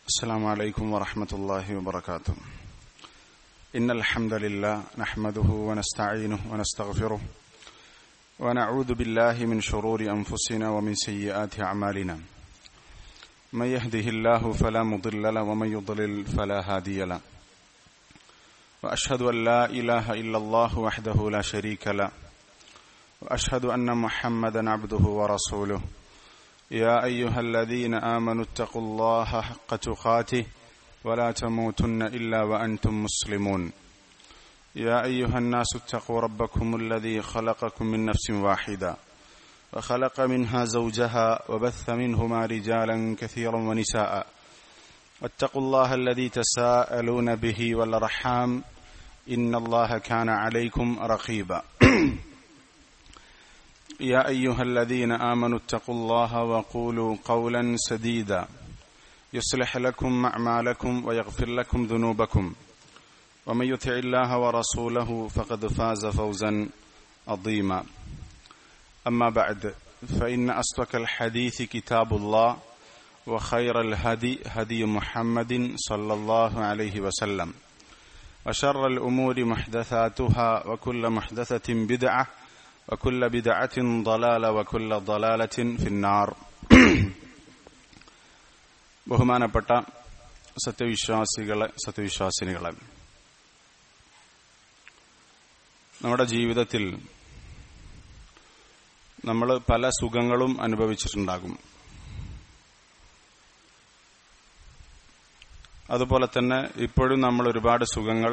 السلام عليكم ورحمة الله وبركاته إن الحمد لله نحمده ونستعينه ونستغفره ونعوذ بالله من شرور أنفسنا ومن سيئات أعمالنا من يهده الله فلا مضل له ومن يضلل فلا هادي له وأشهد أن لا إله إلا الله وحده لا شريك له وأشهد أن محمدا عبده ورسوله يا أيها الذين آمنوا اتقوا الله حق تقاته ولا تموتن إلا وأنتم مسلمون يا أيها الناس اتقوا ربكم الذي خلقكم من نفس واحدة وخلق منها زوجها وبث منهما رجالا كثيرا ونساء واتقوا الله الذي تساءلون به والأرحام إن الله كان عليكم رقيبا يا أيها الذين آمنوا اتقوا الله وقولوا قولا سديدا يصلح لكم أعمالكم ويغفر لكم ذنوبكم ومن يطع الله ورسوله فقد فاز فوزا عظيما أما بعد فإن أصدق الحديث كتاب الله وخير الهدي هدي محمد صلى الله عليه وسلم وشر الأمور محدثاتها وكل محدثة بدعة وكل بدعة ضلالة وكل ضلالة في النار ബഹുമാനപ്പെട്ട സത്യവിശ്വാസികളെ സത്യവിശ്വാസിനികളെ നമ്മുടെ ജീവിതത്തിൽ നമ്മൾ പല സുഖങ്ങളും അനുഭവിച്ചിട്ടുണ്ടാകും അതുപോലെ തന്നെ ഇപ്പോഴും നമ്മൾ ഒരുപാട് സുഖങ്ങൾ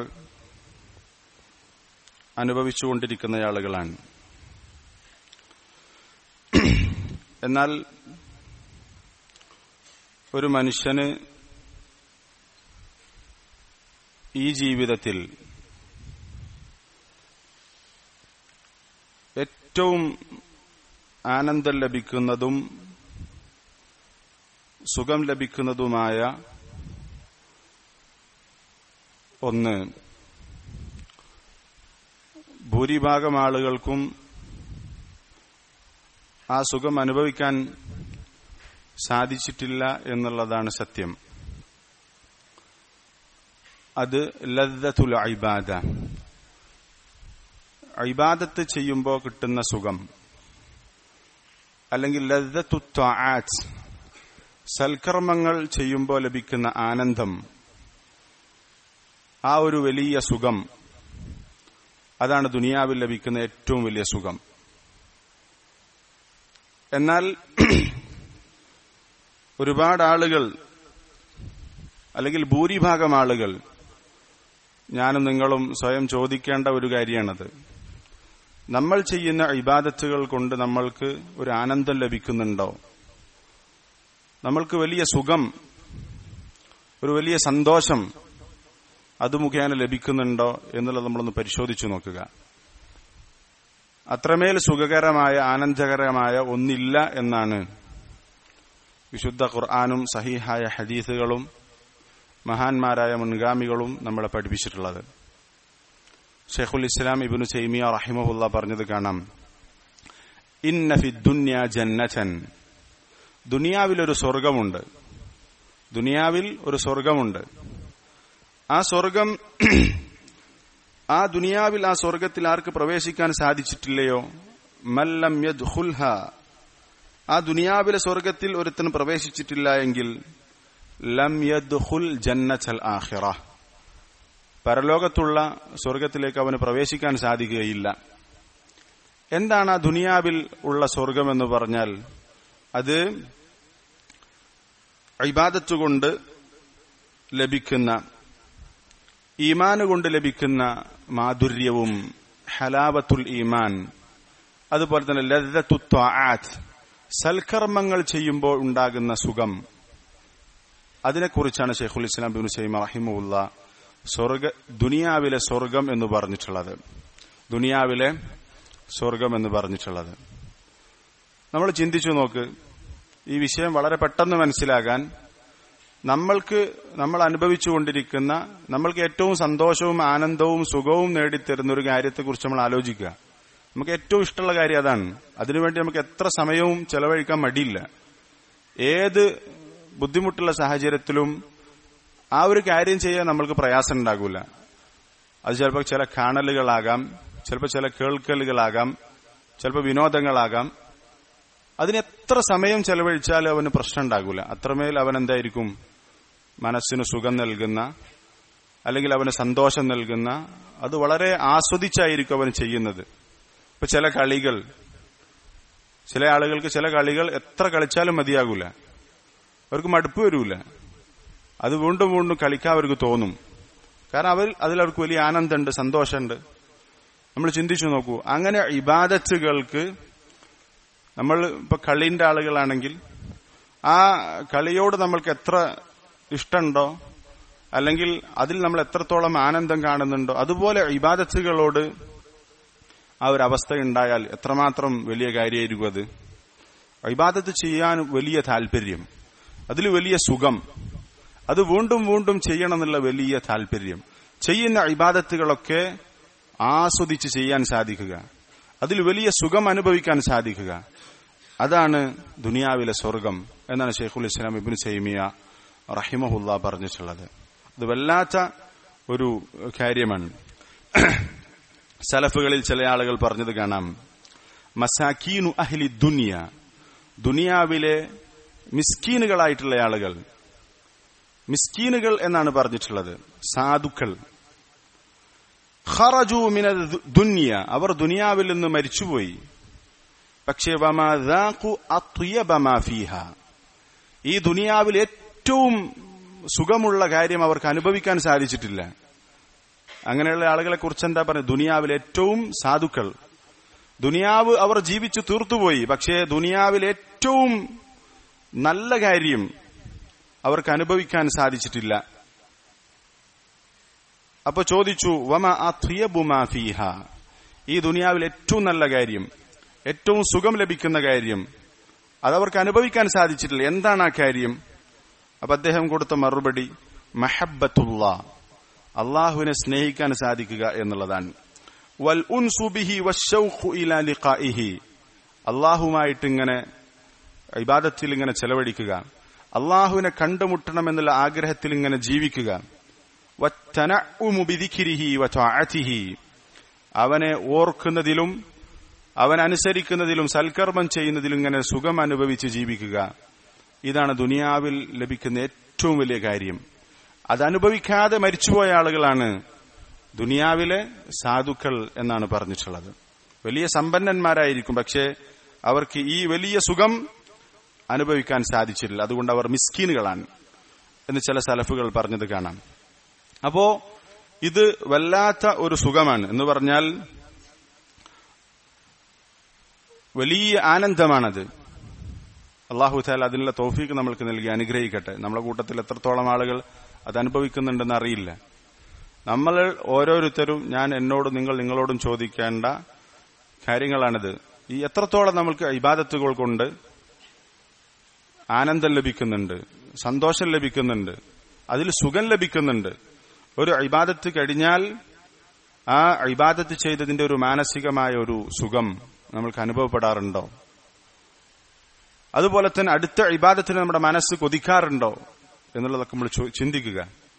അനുഭവിച്ചുകൊണ്ടിരിക്കുന്ന ആളുകളാണ് എന്നാൽ ഒരു മനുഷ്യന് ഈ ജീവിതത്തിൽ ഏറ്റവും ആനന്ദം ലഭിക്കുന്നതും സുഖം ലഭിക്കുന്നതുമായ ഒന്ന് ഭൂരിഭാഗം ആളുകൾക്കും ആ സുഖം അനുഭവിക്കാൻ സാധിച്ചിട്ടില്ല എന്നുള്ളതാണ് സത്യം അത് ലദ്ദത്തുൽ ഐബാദ ഐബാദത്ത് ചെയ്യുമ്പോൾ കിട്ടുന്ന സുഖം അല്ലെങ്കിൽ ലദ്ദത്തു ത്വാആത്ത് സൽക്കർമ്മങ്ങൾ ചെയ്യുമ്പോൾ ലഭിക്കുന്ന ആനന്ദം ആ ഒരു വലിയ സുഖം അതാണ് ദുനിയാവിൽ ലഭിക്കുന്ന ഏറ്റവും വലിയ സുഖം എന്നാൽ ഒരുപാട് ആളുകൾ അല്ലെങ്കിൽ ഭൂരിഭാഗം ആളുകൾ ഞാനും നിങ്ങളും സ്വയം ചോദിക്കേണ്ട ഒരു കാര്യമാണത് നമ്മൾ ചെയ്യുന്ന ഇബാദത്തുകൾ കൊണ്ട് നമ്മൾക്ക് ഒരു ആനന്ദം ലഭിക്കുന്നുണ്ടോ നമ്മൾക്ക് വലിയ സുഖം ഒരു വലിയ സന്തോഷം അത് മുഖേന ലഭിക്കുന്നുണ്ടോ എന്നുള്ളത് നമ്മളൊന്ന് പരിശോധിച്ചു നോക്കുക അത്രമേൽ സുഖകരമായ ആനന്ദകരമായ ഒന്നില്ല എന്നാണ് വിശുദ്ധ ഖുർആാനും സഹീഹായ ഹദീസുകളും മഹാന്മാരായ മുൻഗാമികളും നമ്മളെ പഠിപ്പിച്ചിട്ടുള്ളത് ഷെയ്ഖുൽ ഇസ്ലാം ഇബിനു ചൈമിയ റഹിമഹുല്ല പറഞ്ഞത് കാണാം ഇന്നഫി ദുന്യ ജന്നച്ചൻ ദുനിയാവിൽ ഒരു സ്വർഗമുണ്ട് ദുനിയാവിൽ ഒരു സ്വർഗമുണ്ട് ആ സ്വർഗം ആ ദുനിയാവിൽ ആ സ്വർഗത്തിൽ ആർക്ക് പ്രവേശിക്കാൻ സാധിച്ചിട്ടില്ലയോ മല്ലം യദ്ഖുൽഹ ആ ദുനിയാവിലെ സ്വർഗത്തിൽ ഒരുത്തൻ പ്രവേശിച്ചിട്ടില്ല എങ്കിൽ ലം യദ്ഖുൽ ജന്നച്ചൽ ആഖിറ പരലോകത്തുള്ള സ്വർഗത്തിലേക്ക് അവന് പ്രവേശിക്കാൻ സാധിക്കുകയില്ല എന്താണ് ആ ദുനിയാവിൽ ഉള്ള സ്വർഗം എന്ന് പറഞ്ഞാൽ അത് ഇബാദത്തുകൊണ്ട് ലഭിക്കുന്ന ഈമാന് കൊണ്ട് ലഭിക്കുന്ന മാധുര്യവും ഹലാവത്തുൽ ഈമാൻ അതുപോലെ തന്നെ ലദ്ദത്തു ത്വാആത്ത് സൽക്കർമ്മങ്ങൾ ചെയ്യുമ്പോൾ ഉണ്ടാകുന്ന സുഖം അതിനെക്കുറിച്ചാണ് ഷെയ്ഖുൽ ഇസ്ലാം ബിൻ സൈമ റഹിമുല്ല സ്വർഗ ദുനിയാവിലെ സ്വർഗം എന്ന് പറഞ്ഞിട്ടുള്ളത് ദുനിയാവിലെ സ്വർഗം എന്ന് പറഞ്ഞിട്ടുള്ളത് നമ്മൾ ചിന്തിച്ചു നോക്ക് ഈ വിഷയം വളരെ പെട്ടെന്ന് മനസ്സിലാകാൻ നമ്മൾക്ക് നമ്മൾ അനുഭവിച്ചുകൊണ്ടിരിക്കുന്ന നമ്മൾക്ക് ഏറ്റവും സന്തോഷവും ആനന്ദവും സുഖവും നേടിത്തരുന്ന ഒരു കാര്യത്തെക്കുറിച്ച് നമ്മൾ ആലോചിക്കുക നമുക്ക് ഏറ്റവും ഇഷ്ടമുള്ള കാര്യം അതാണ് അതിനുവേണ്ടി നമുക്ക് എത്ര സമയവും ചെലവഴിക്കാൻ മടിയില്ല ഏത് ബുദ്ധിമുട്ടുള്ള സാഹചര്യത്തിലും ആ ഒരു കാര്യം ചെയ്യാൻ നമ്മൾക്ക് പ്രയാസം ഉണ്ടാകൂല അത് ചിലപ്പോൾ ചില കാണലുകളാകാം ചിലപ്പോൾ ചില കേൾക്കലുകളാകാം ചിലപ്പോൾ വിനോദങ്ങളാകാം അതിന് എത്ര സമയം ചെലവഴിച്ചാലും അവന് പ്രശ്നം ഉണ്ടാകൂല അത്രമേൽ അവൻ എന്തായിരിക്കും മനസ്സിന് സുഖം നൽകുന്ന അല്ലെങ്കിൽ അവന് സന്തോഷം നൽകുന്ന അത് വളരെ ആസ്വദിച്ചായിരിക്കും അവൻ ചെയ്യുന്നത് ഇപ്പൊ ചില കളികൾ ചില ആളുകൾക്ക് ചില കളികൾ എത്ര കളിച്ചാലും മതിയാകൂല അവർക്ക് മടുപ്പ് വരൂല അത് വീണ്ടും വീണ്ടും കളിക്കാൻ അവർക്ക് തോന്നും കാരണം അവർ അതിൽ അവർക്ക് വലിയ ആനന്ദമുണ്ട് സന്തോഷമുണ്ട് നമ്മൾ ചിന്തിച്ചു നോക്കൂ അങ്ങനെ ഇബാദത്തുകൾക്ക് നമ്മൾ ഇപ്പൊ കളിന്റെ ആളുകളാണെങ്കിൽ ആ കളിയോട് നമ്മൾക്ക് എത്ര ഇഷ്ടമുണ്ടോ അല്ലെങ്കിൽ അതിൽ നമ്മൾ എത്രത്തോളം ആനന്ദം കാണുന്നുണ്ടോ അതുപോലെ ഇബാദത്തുകളോട് ആ ഒരു അവസ്ഥ ഉണ്ടായാൽ എത്രമാത്രം വലിയ കാര്യമായിരിക്കും അത് ഇബാദത്ത് ചെയ്യാൻ വലിയ താല്പര്യം അതിൽ വലിയ സുഖം അത് വീണ്ടും വീണ്ടും ചെയ്യണമെന്നുള്ള വലിയ താല്പര്യം ചെയ്യുന്ന ഇബാദത്തുകളൊക്കെ ആസ്വദിച്ച് ചെയ്യാൻ സാധിക്കുക അതിൽ വലിയ സുഖം അനുഭവിക്കാൻ സാധിക്കുക അതാണ് ദുനിയാവിലെ സ്വർഗം എന്നാണ് ഷെയ്ഖുൽ ഇസ്ലാം ഇബിൻ സൈമിയ റഹിമഹുല്ല പറഞ്ഞിട്ടുള്ളത് അത് വല്ലാത്ത ഒരു കാര്യമാണ് സലഫുകളിൽ ചില ആളുകൾ പറഞ്ഞത് കാണാം മസാക്കീനു അഹ്ലി ദുനിയ ദുനിയാവിലെ മിസ്കീനുകളായിട്ടുള്ള ആളുകൾ മിസ്കീനുകൾ എന്നാണ് പറഞ്ഞിട്ടുള്ളത് സാധുക്കൾ ഖറജു മിന ദുനിയ അവർ ദുനിയാവിൽ നിന്ന് മരിച്ചുപോയി പക്ഷേ ഈ ദുനിയാവിൽ ഏറ്റവും സുഖമുള്ള കാര്യം അവർക്ക് അനുഭവിക്കാൻ സാധിച്ചിട്ടില്ല അങ്ങനെയുള്ള ആളുകളെ കുറിച്ച് എന്താ പറയുക ദുനിയാവിൽ ഏറ്റവും സാധുക്കൾ ദുനിയാവ് അവർ ജീവിച്ചു തീർത്തുപോയി പക്ഷേ ദുനിയാവിൽ ഏറ്റവും നല്ല കാര്യം അവർക്ക് അനുഭവിക്കാൻ സാധിച്ചിട്ടില്ല അപ്പൊ ചോദിച്ചു വമ ഫീഹ ഈ ദുനിയാവിൽ ഏറ്റവും നല്ല കാര്യം ഏറ്റവും സുഖം ലഭിക്കുന്ന കാര്യം അതവർക്ക് അനുഭവിക്കാൻ സാധിച്ചിട്ടില്ല എന്താണ് ആ കാര്യം അപ്പൊ അദ്ദേഹം കൊടുത്ത മറുപടി മഹബത്തുള്ള അള്ളാഹുവിനെ സ്നേഹിക്കാൻ സാധിക്കുക എന്നുള്ളതാണ് വൽ ഉൻസുബിഹി ലിഖാഇഹി അള്ളാഹുമായിട്ട് ഇങ്ങനെ ഇബാദത്തിൽ ഇങ്ങനെ ചെലവഴിക്കുക അള്ളാഹുവിനെ കണ്ടുമുട്ടണമെന്നുള്ള ആഗ്രഹത്തിൽ ഇങ്ങനെ ജീവിക്കുക അവനെ ഓർക്കുന്നതിലും അവൻ അനുസരിക്കുന്നതിലും സൽക്കർമ്മം ചെയ്യുന്നതിലും ഇങ്ങനെ സുഖം അനുഭവിച്ച് ജീവിക്കുക ഇതാണ് ദുനിയാവിൽ ലഭിക്കുന്ന ഏറ്റവും വലിയ കാര്യം അതനുഭവിക്കാതെ മരിച്ചുപോയ ആളുകളാണ് ദുനിയാവിലെ സാധുക്കൾ എന്നാണ് പറഞ്ഞിട്ടുള്ളത് വലിയ സമ്പന്നന്മാരായിരിക്കും പക്ഷേ അവർക്ക് ഈ വലിയ സുഖം അനുഭവിക്കാൻ സാധിച്ചിട്ടില്ല അതുകൊണ്ട് അവർ മിസ്കീനുകളാണ് എന്ന് ചില സലഫുകൾ പറഞ്ഞത് കാണാം അപ്പോ ഇത് വല്ലാത്ത ഒരു സുഖമാണ് എന്ന് പറഞ്ഞാൽ വലിയ ആനന്ദമാണത് അള്ളാഹു താല അതിനുള്ള തോഫീക്ക് നമ്മൾക്ക് നൽകി അനുഗ്രഹിക്കട്ടെ നമ്മളെ കൂട്ടത്തിൽ എത്രത്തോളം ആളുകൾ അത് അനുഭവിക്കുന്നുണ്ടെന്ന് അറിയില്ല നമ്മൾ ഓരോരുത്തരും ഞാൻ എന്നോട് നിങ്ങൾ നിങ്ങളോടും ചോദിക്കേണ്ട കാര്യങ്ങളാണിത് ഈ എത്രത്തോളം നമ്മൾക്ക് ഇബാദത്തുകൾ കൊണ്ട് ആനന്ദം ലഭിക്കുന്നുണ്ട് സന്തോഷം ലഭിക്കുന്നുണ്ട് അതിൽ സുഖം ലഭിക്കുന്നുണ്ട് ഒരു ഇബാദത്ത് കഴിഞ്ഞാൽ ആ ഇബാദത്ത് ചെയ്തതിന്റെ ഒരു മാനസികമായ ഒരു സുഖം നമ്മൾക്ക് അനുഭവപ്പെടാറുണ്ടോ അതുപോലെ തന്നെ അടുത്ത ഇബാദത്തിന് നമ്മുടെ മനസ്സ് കൊതിക്കാറുണ്ടോ എന്നുള്ളതൊക്കെ നമ്മൾ ചിന്തിക്കുക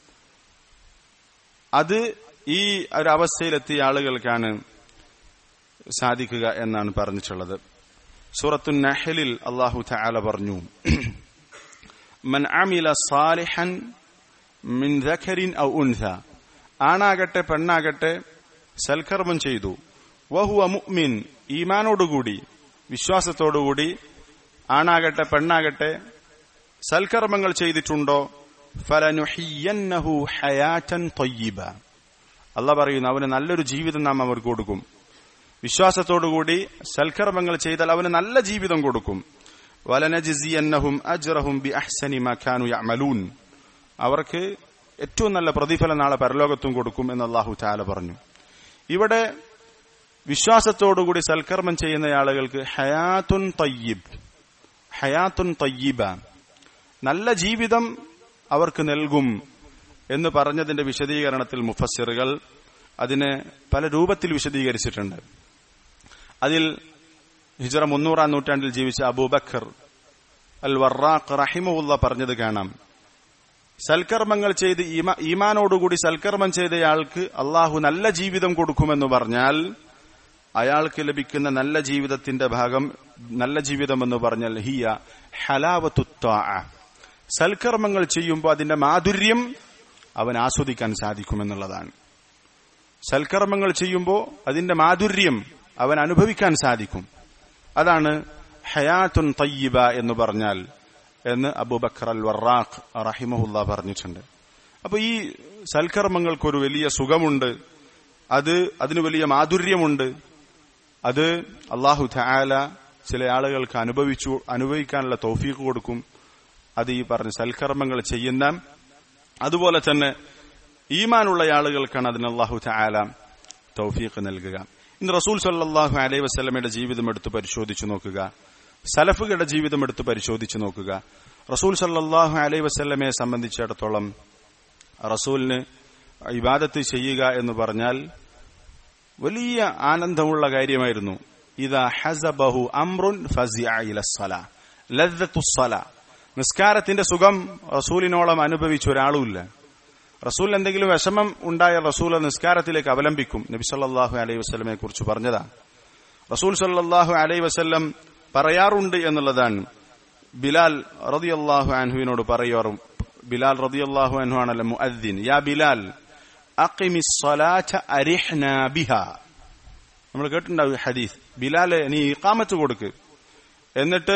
അത് ഈ ഒരു അവസ്ഥയിലെത്തിയ ആളുകൾക്കാണ് സാധിക്കുക എന്നാണ് പറഞ്ഞിട്ടുള്ളത് സൂറത്തു നഹലിൽ അള്ളാഹു തആല പറഞ്ഞു മൻ അമില സാലിഹൻ മിൻ ദഖരിൻ ഔ ഉൻഥ ആണാകട്ടെ പെണ്ണാകട്ടെ സൽക്കർമ്മം ചെയ്തു വഹുവ മുഅ്മിൻ ഈമാനോടുകൂടി വിശ്വാസത്തോടുകൂടി ആണാകട്ടെ പെണ്ണാകട്ടെ സൽക്കർമ്മങ്ങൾ ചെയ്തിട്ടുണ്ടോ ഫലനുഹിയന്നഹു ഹയാറ്റൻ തൊയ്യബ അല്ല പറയുന്നു അവന് നല്ലൊരു ജീവിതം നാം അവർക്ക് കൊടുക്കും വിശ്വാസത്തോടുകൂടി സൽക്കർമ്മങ്ങൾ ചെയ്താൽ അവന് നല്ല ജീവിതം കൊടുക്കും വലനജിസിയന്നഹും അജ്റഹും ബി അഹ്സനി മഖാനു യമലൂൻ അവർക്ക് ഏറ്റവും നല്ല പ്രതിഫലം നാളെ പരലോകത്തും കൊടുക്കും എന്ന് അള്ളാഹു ചാല പറഞ്ഞു ഇവിടെ വിശ്വാസത്തോടുകൂടി സൽക്കർമ്മം ചെയ്യുന്ന ആളുകൾക്ക് ഹയാത്തുൻ തയ്യിബ് ഹയാത്തുൻ തയ്യിബ നല്ല ജീവിതം അവർക്ക് നൽകും എന്ന് പറഞ്ഞതിന്റെ വിശദീകരണത്തിൽ മുഫസ്സിറുകൾ അതിനെ പല രൂപത്തിൽ വിശദീകരിച്ചിട്ടുണ്ട് അതിൽ ഹിജറ മുന്നൂറാം നൂറ്റാണ്ടിൽ ജീവിച്ച അബൂബക്കർ അൽ വറാഖ് റഹിമുല്ല പറഞ്ഞത് കാണാം സൽക്കർമ്മങ്ങൾ ചെയ്ത് ഈമാ- ഈമാനോടുകൂടി സൽക്കർമ്മം ചെയ്തയാൾക്ക് അള്ളാഹു നല്ല ജീവിതം കൊടുക്കുമെന്ന് പറഞ്ഞാൽ അയാൾക്ക് ലഭിക്കുന്ന നല്ല ജീവിതത്തിന്റെ ഭാഗം നല്ല ജീവിതം എന്ന് പറഞ്ഞാൽ ഹിയ ഹലാവത്തുത്താ സൽക്കർമ്മങ്ങൾ ചെയ്യുമ്പോൾ അതിന്റെ മാധുര്യം അവൻ ആസ്വദിക്കാൻ സാധിക്കുമെന്നുള്ളതാണ് സൽക്കർമ്മങ്ങൾ ചെയ്യുമ്പോൾ അതിന്റെ മാധുര്യം അവൻ അനുഭവിക്കാൻ സാധിക്കും അതാണ് ഹയാത്തുൻ തയ്യിബ എന്ന് പറഞ്ഞാൽ എന്ന് അബൂബക്കർ അൽ വറാഖ് റഹിമഹുല്ല പറഞ്ഞിട്ടുണ്ട് അപ്പൊ ഈ സൽക്കർമ്മങ്ങൾക്കൊരു വലിയ സുഖമുണ്ട് അത് അതിന് വലിയ മാധുര്യമുണ്ട് അത് അള്ളാഹു ധാല ചില ആളുകൾക്ക് അനുഭവിച്ചു അനുഭവിക്കാനുള്ള തൗഫീഖ് കൊടുക്കും അത് ഈ പറഞ്ഞ സൽക്കർമ്മങ്ങൾ ചെയ്യുന്ന അതുപോലെ തന്നെ ഈമാനുള്ള ആളുകൾക്കാണ് അതിന് അള്ളാഹു ധാല തൗഫീഖ് നൽകുക ഇന്ന് റസൂൽ സല്ലാഹു അലൈ വസ്ലമയുടെ ജീവിതം എടുത്ത് പരിശോധിച്ചു നോക്കുക സലഫുകളുടെ ജീവിതം എടുത്ത് പരിശോധിച്ചു നോക്കുക റസൂൽ സല്ലാഹു അലൈ വസ്ലമയെ സംബന്ധിച്ചിടത്തോളം റസൂലിന് ഇബാദത്ത് ചെയ്യുക എന്ന് പറഞ്ഞാൽ വലിയ ആനന്ദമുള്ള കാര്യമായിരുന്നു ഇതാ ഹസബഹു അമ്രുൻ ഫസിഅല ലദ്ദത്തുസ്സല നിസ്കാരത്തിന്റെ സുഖം റസൂലിനോളം അനുഭവിച്ച ഒരാളുമില്ല റസൂൽ എന്തെങ്കിലും വിഷമം ഉണ്ടായ റസൂൽ നിസ്കാരത്തിലേക്ക് അവലംബിക്കും നബി സല്ലല്ലാഹു അലൈഹി വസല്ലമയെ കുറിച്ച് പറഞ്ഞതാ റസൂൽ സല്ലല്ലാഹു അലൈഹി വസല്ലം പറയാറുണ്ട് എന്നുള്ളതാണ് ബിലാൽ റളിയല്ലാഹു അൻഹുവിനോട് പറയാറും ബിലാൽ റളിയല്ലാഹു അൻഹു ആണല്ലോ മുഅദ്ദിൻ യാ ബിലാൽ അഖിമിസ് സ്വലാത്ത അരിഹ്നാ ബിഹാ നമ്മൾ കേട്ടിട്ടുണ്ടാവും ഈ ഹദീസ് ബിലാലെ നീ ഇഖാമത്ത് കൊടുക്ക് എന്നിട്ട്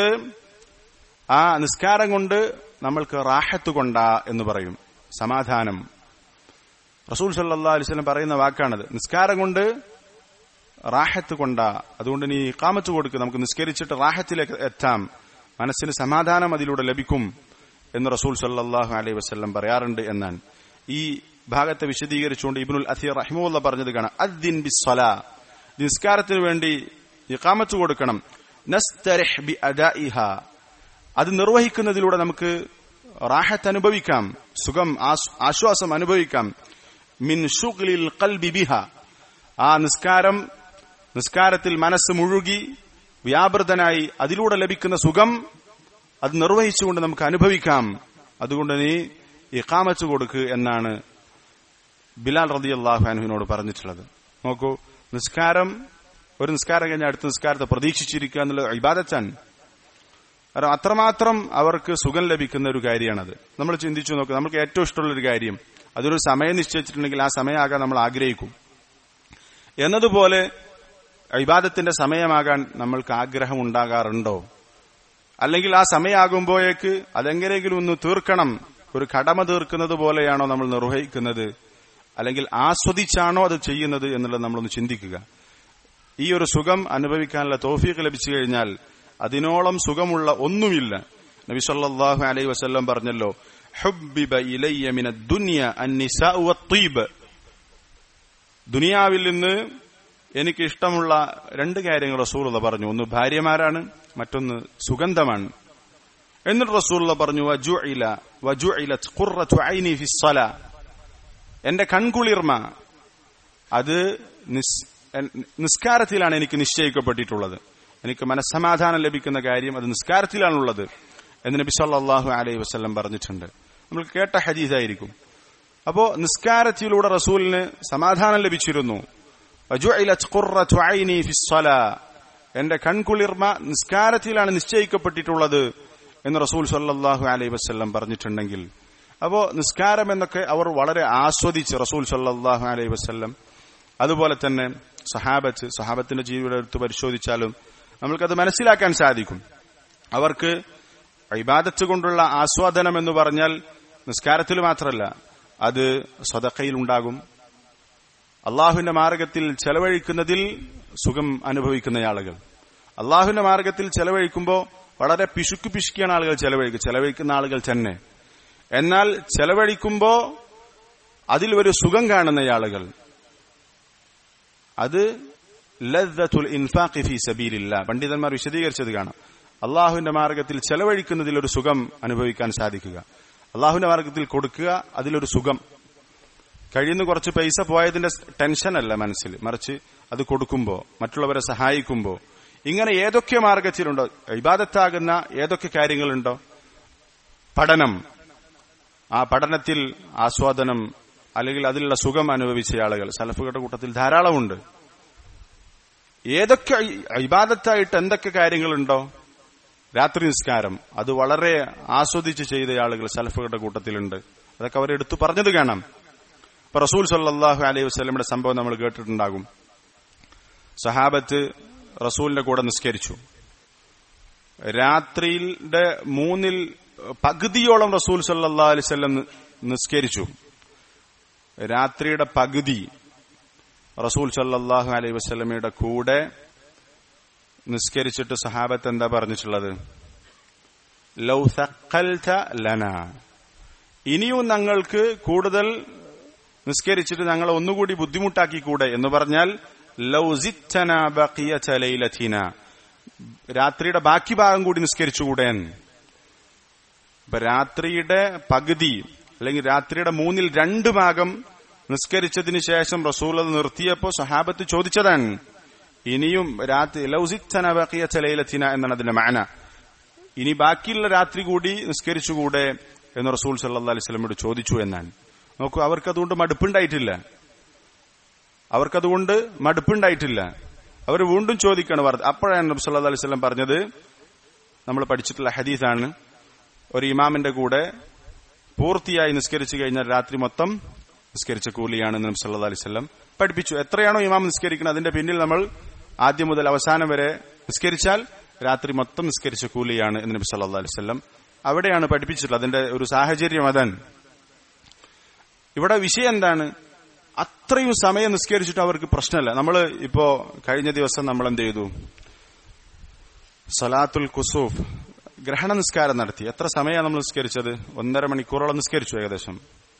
ആ നിസ്കാരം കൊണ്ട് നമ്മൾക്ക് റാഹത്ത് കൊണ്ടാ എന്ന് പറയും സമാധാനം റസൂൽ സല്ലാ അലിസ്ലം പറയുന്ന വാക്കാണത് നിസ്കാരം കൊണ്ട് റാഹത്ത് കൊണ്ടാ അതുകൊണ്ട് നീ ഇഖാമത്ത് കൊടുക്ക് നമുക്ക് നിസ്കരിച്ചിട്ട് റാഹത്തിലേക്ക് എത്താം മനസ്സിന് സമാധാനം അതിലൂടെ ലഭിക്കും എന്ന് റസൂൽ സല്ലാഹു അലൈഹി വസ്ല്ലം പറയാറുണ്ട് എന്നാണ് ഈ ഭാഗത്തെ വിശദീകരിച്ചുകൊണ്ട് ഇബ്നുൽ അസീർ റഹിമുല്ല പറഞ്ഞത് കാണാം അദ്ദിൻ ബിസ്വല നിസ്കാരത്തിന് വേണ്ടി ഇഖാമത്ത് കൊടുക്കണം നസ്തരിഹ് ബി അദാഇഹ അത് നിർവഹിക്കുന്നതിലൂടെ നമുക്ക് റാഹത്ത് അനുഭവിക്കാം സുഖം ആസ്- ആശ്വാസം അനുഭവിക്കാം മിൻ ഷുഗ്ലിൽ ഖൽബി ബിഹ ആ നിസ്കാരം നിസ്കാരത്തിൽ മനസ്സ് മുഴുകി വ്യാപൃതനായി അതിലൂടെ ലഭിക്കുന്ന സുഖം അത് നിർവഹിച്ചുകൊണ്ട് നമുക്ക് അനുഭവിക്കാം അതുകൊണ്ട് നീ ഇഖാമത്ത് കൊടുക്ക് എന്നാണ് ബിലാൽ റതി അള്ളാഹു അനുവിനോട് പറഞ്ഞിട്ടുള്ളത് നോക്കൂ നിസ്കാരം ഒരു നിസ്കാരം കഴിഞ്ഞ അടുത്ത നിസ്കാരത്തെ പ്രതീക്ഷിച്ചിരിക്കുക എന്നുള്ളത് ഇബാദത്താണ് കാരണം അത്രമാത്രം അവർക്ക് സുഖം ലഭിക്കുന്ന ഒരു കാര്യമാണത് നമ്മൾ ചിന്തിച്ചു നോക്കുക നമുക്ക് ഏറ്റവും ഇഷ്ടമുള്ള ഒരു കാര്യം അതൊരു സമയം നിശ്ചയിച്ചിട്ടുണ്ടെങ്കിൽ ആ സമയമാകാൻ നമ്മൾ ആഗ്രഹിക്കും എന്നതുപോലെ ഇബാദത്തിന്റെ സമയമാകാൻ നമ്മൾക്ക് ആഗ്രഹം ഉണ്ടാകാറുണ്ടോ അല്ലെങ്കിൽ ആ സമയമാകുമ്പോഴേക്ക് അതെങ്ങനെയെങ്കിലും ഒന്ന് തീർക്കണം ഒരു കടമ തീർക്കുന്നത് പോലെയാണോ നമ്മൾ നിർവഹിക്കുന്നത് അല്ലെങ്കിൽ ആസ്വദിച്ചാണോ അത് ചെയ്യുന്നത് എന്നുള്ളത് നമ്മളൊന്ന് ചിന്തിക്കുക ഈ ഒരു സുഖം അനുഭവിക്കാനുള്ള തോഫീക്ക് ലഭിച്ചു കഴിഞ്ഞാൽ അതിനോളം സുഖമുള്ള ഒന്നുമില്ല നബി സല്ലല്ലാഹു അലൈഹി വസല്ലം പറഞ്ഞല്ലോ ഹുബ്ബിബ ഇലയ്യ മിന ദുനിയ അന്നിസാഉ വത്തീബ് ദുനിയാവിൽ നിന്ന് എനിക്ക് ഇഷ്ടമുള്ള രണ്ട് കാര്യങ്ങൾ റസൂലുള്ള പറഞ്ഞു ഒന്ന് ഭാര്യമാരാണ് മറ്റൊന്ന് സുഗന്ധമാണ് എന്നിട്ട് റസൂലുള്ള പറഞ്ഞു വജുഇല വജുഇലത് ഖുർറതു ഐനി ഫിസ്സല എന്റെ കൺകുളിർമ അത് നിസ്- എൻ- നിസ്കാരത്തിലാണ് എനിക്ക് നിശ്ചയിക്കപ്പെട്ടിട്ടുള്ളത് എനിക്ക് മനസ്സമാധാനം ലഭിക്കുന്ന കാര്യം അത് നിസ്കാരത്തിലാണുള്ളത് എന്ന് നബി സല്ലല്ലാഹു അലൈഹി വസല്ലം പറഞ്ഞിട്ടുണ്ട് നമ്മൾ കേട്ട ഹദീസായിരിക്കും അപ്പോ നിസ്കാരത്തിലൂടെ റസൂലിന് സമാധാനം ലഭിച്ചിരുന്നു വജുഇലത് ഖുർറതു ഐനി ഫിസ്സലാ എന്റെ കൺകുളിർമ നിസ്കാരത്തിലാണ് നിശ്ചയിക്കപ്പെട്ടിട്ടുള്ളത് എന്ന് റസൂൽ സല്ലല്ലാഹു അലൈഹി വസല്ലം പറഞ്ഞിട്ടുണ്ടെങ്കിൽ അപ്പോ നിസ്കാരം എന്നൊക്കെ അവർ വളരെ ആസ്വദിച്ച് റസൂൽ സല്ലല്ലാഹു അലൈഹി വസല്ലം അതുപോലെ തന്നെ സഹാബത്ത് സഹാബത്തിന്റെ ജീവിതം എടുത്ത് പരിശോധിച്ചാലും നമ്മൾക്കത് മനസ്സിലാക്കാൻ സാധിക്കും അവർക്ക് ഇബാദത്ത് കൊണ്ടുള്ള ആസ്വാദനം എന്ന് പറഞ്ഞാൽ നിസ്കാരത്തിൽ മാത്രമല്ല അത് സ്വതക്കയിൽ ഉണ്ടാകും അള്ളാഹുവിന്റെ മാർഗത്തിൽ ചെലവഴിക്കുന്നതിൽ സുഖം അനുഭവിക്കുന്ന ആളുകൾ അള്ളാഹുവിന്റെ മാർഗത്തിൽ ചെലവഴിക്കുമ്പോൾ വളരെ പിശുക്ക് പിശുക്കിയാണ് ആളുകൾ ചെലവഴിക്കുക ചെലവഴിക്കുന്ന ആളുകൾ തന്നെ എന്നാൽ ചെലവഴിക്കുമ്പോ അതിൽ ഒരു സുഖം കാണുന്ന ആളുകൾ അത് ലദ്ദത്തുൽ ഇൻഫാഖി ഫീ സബീലില്ല പണ്ഡിതന്മാർ വിശദീകരിച്ചത് കാണാം അള്ളാഹുവിന്റെ മാർഗത്തിൽ ചെലവഴിക്കുന്നതിൽ ഒരു സുഖം അനുഭവിക്കാൻ സാധിക്കുക അള്ളാഹുവിന്റെ മാർഗത്തിൽ കൊടുക്കുക അതിലൊരു സുഖം കഴിയുന്ന കുറച്ച് പൈസ പോയതിന്റെ ടെൻഷനല്ല മനസ്സിൽ മറിച്ച് അത് കൊടുക്കുമ്പോ മറ്റുള്ളവരെ സഹായിക്കുമ്പോ ഇങ്ങനെ ഏതൊക്കെ മാർഗത്തിലുണ്ടോ ഇബാദത്താകുന്ന ഏതൊക്കെ കാര്യങ്ങളുണ്ടോ പഠനം ആ പഠനത്തിൽ ആസ്വാദനം അല്ലെങ്കിൽ അതിലുള്ള സുഖം അനുഭവിച്ച ആളുകൾ സലഫുകളുടെ കൂട്ടത്തിൽ ധാരാളമുണ്ട് ഏതൊക്കെ ഇബാദത്തായിട്ട് എന്തൊക്കെ കാര്യങ്ങളുണ്ടോ രാത്രി നിസ്കാരം അത് വളരെ ആസ്വദിച്ച് ചെയ്ത ആളുകൾ സലഫുകളുടെ കൂട്ടത്തിലുണ്ട് അതൊക്കെ അവരെടുത്തു പറഞ്ഞത് കാണാം ഇപ്പൊ റസൂൽ സല്ലാഹു അലൈഹി വസ്ലമിന്റെ സംഭവം നമ്മൾ കേട്ടിട്ടുണ്ടാകും സഹാബത്ത് റസൂലിന്റെ കൂടെ നിസ്കരിച്ചു രാത്രിയുടെ മൂന്നിൽ പകുതിയോളം റസൂൽ സല്ലാ അലൈവല്ലം നിസ്കരിച്ചു രാത്രിയുടെ പകുതി റസൂൽ സല്ലാഹു അലൈഹി വസ്ലമയുടെ കൂടെ നിസ്കരിച്ചിട്ട് സഹാബത്ത് എന്താ പറഞ്ഞിട്ടുള്ളത് ലൗ സക്കൽത ലന ഇനിയും ഞങ്ങൾക്ക് കൂടുതൽ നിസ്കരിച്ചിട്ട് ഞങ്ങളെ ഒന്നുകൂടി ബുദ്ധിമുട്ടാക്കിക്കൂടെ എന്ന് പറഞ്ഞാൽ ലൗസിത്തന ബക്കിയ ചലൈലഥീന രാത്രിയുടെ ബാക്കി ഭാഗം കൂടി നിസ്കരിച്ചുകൂടെ ഇപ്പൊ രാത്രിയുടെ പകുതി അല്ലെങ്കിൽ രാത്രിയുടെ മൂന്നിൽ രണ്ട് ഭാഗം നിസ്കരിച്ചതിന് ശേഷം റസൂൽ അത് നിർത്തിയപ്പോ സഹാബത്ത് ചോദിച്ചതാണ് ഇനിയും രാത്രി ലൗസിത്തന ബക്കിയ ചലൈലഥീന എന്നാണ് അതിന്റെ മാന ഇനി ബാക്കിയുള്ള രാത്രി കൂടി നിസ്കരിച്ചുകൂടെ എന്ന് റസൂൽ സല്ലാ അലൈഹി സ്വലമോട് ചോദിച്ചു എന്നാണ് നോക്കൂ അവർക്കതുകൊണ്ട് മടുപ്പുണ്ടായിട്ടില്ല അവർക്കതുകൊണ്ട് മടുപ്പുണ്ടായിട്ടില്ല അവർ വീണ്ടും ചോദിക്കാണ് പറഞ്ഞത് അപ്പോഴാണ് നബി സല്ലാ അലൈഹി സ്വലം പറഞ്ഞത് നമ്മൾ പഠിച്ചിട്ടുള്ള ഹദീസാണ് ഒരു ഇമാമിന്റെ കൂടെ പൂർത്തിയായി നിസ്കരിച്ചു കഴിഞ്ഞാൽ രാത്രി മൊത്തം നിസ്കരിച്ച കൂലിയാണെന്ന് നബി സല്ലാ അലൈഹി സ്വലം പഠിപ്പിച്ചു എത്രയാണോ ഇമാം നിസ്കരിക്കുന്നത് അതിന്റെ പിന്നിൽ നമ്മൾ ആദ്യം മുതൽ അവസാനം വരെ നിസ്കരിച്ചാൽ രാത്രി മൊത്തം നിസ്കരിച്ച കൂലിയാണ് എന്ന് നബി സല്ലാ അലൈഹി സ്വലം അവിടെയാണ് പഠിപ്പിച്ചിട്ടുള്ളത് അതിന്റെ ഒരു സാഹചര്യം അതാണ് ഇവിടെ വിഷയം എന്താണ് അത്രയും സമയം നിസ്കരിച്ചിട്ട് അവർക്ക് പ്രശ്നമല്ല നമ്മൾ ഇപ്പോ കഴിഞ്ഞ ദിവസം നമ്മൾ എന്ത് ചെയ്തു സലാത്തുൽ കുസൂഫ് ഗ്രഹണ നിസ്കാരം നടത്തി എത്ര സമയമാണ് നമ്മൾ നിസ്കരിച്ചത് ഒന്നര മണിക്കൂറോളം നിസ്കരിച്ചു ഏകദേശം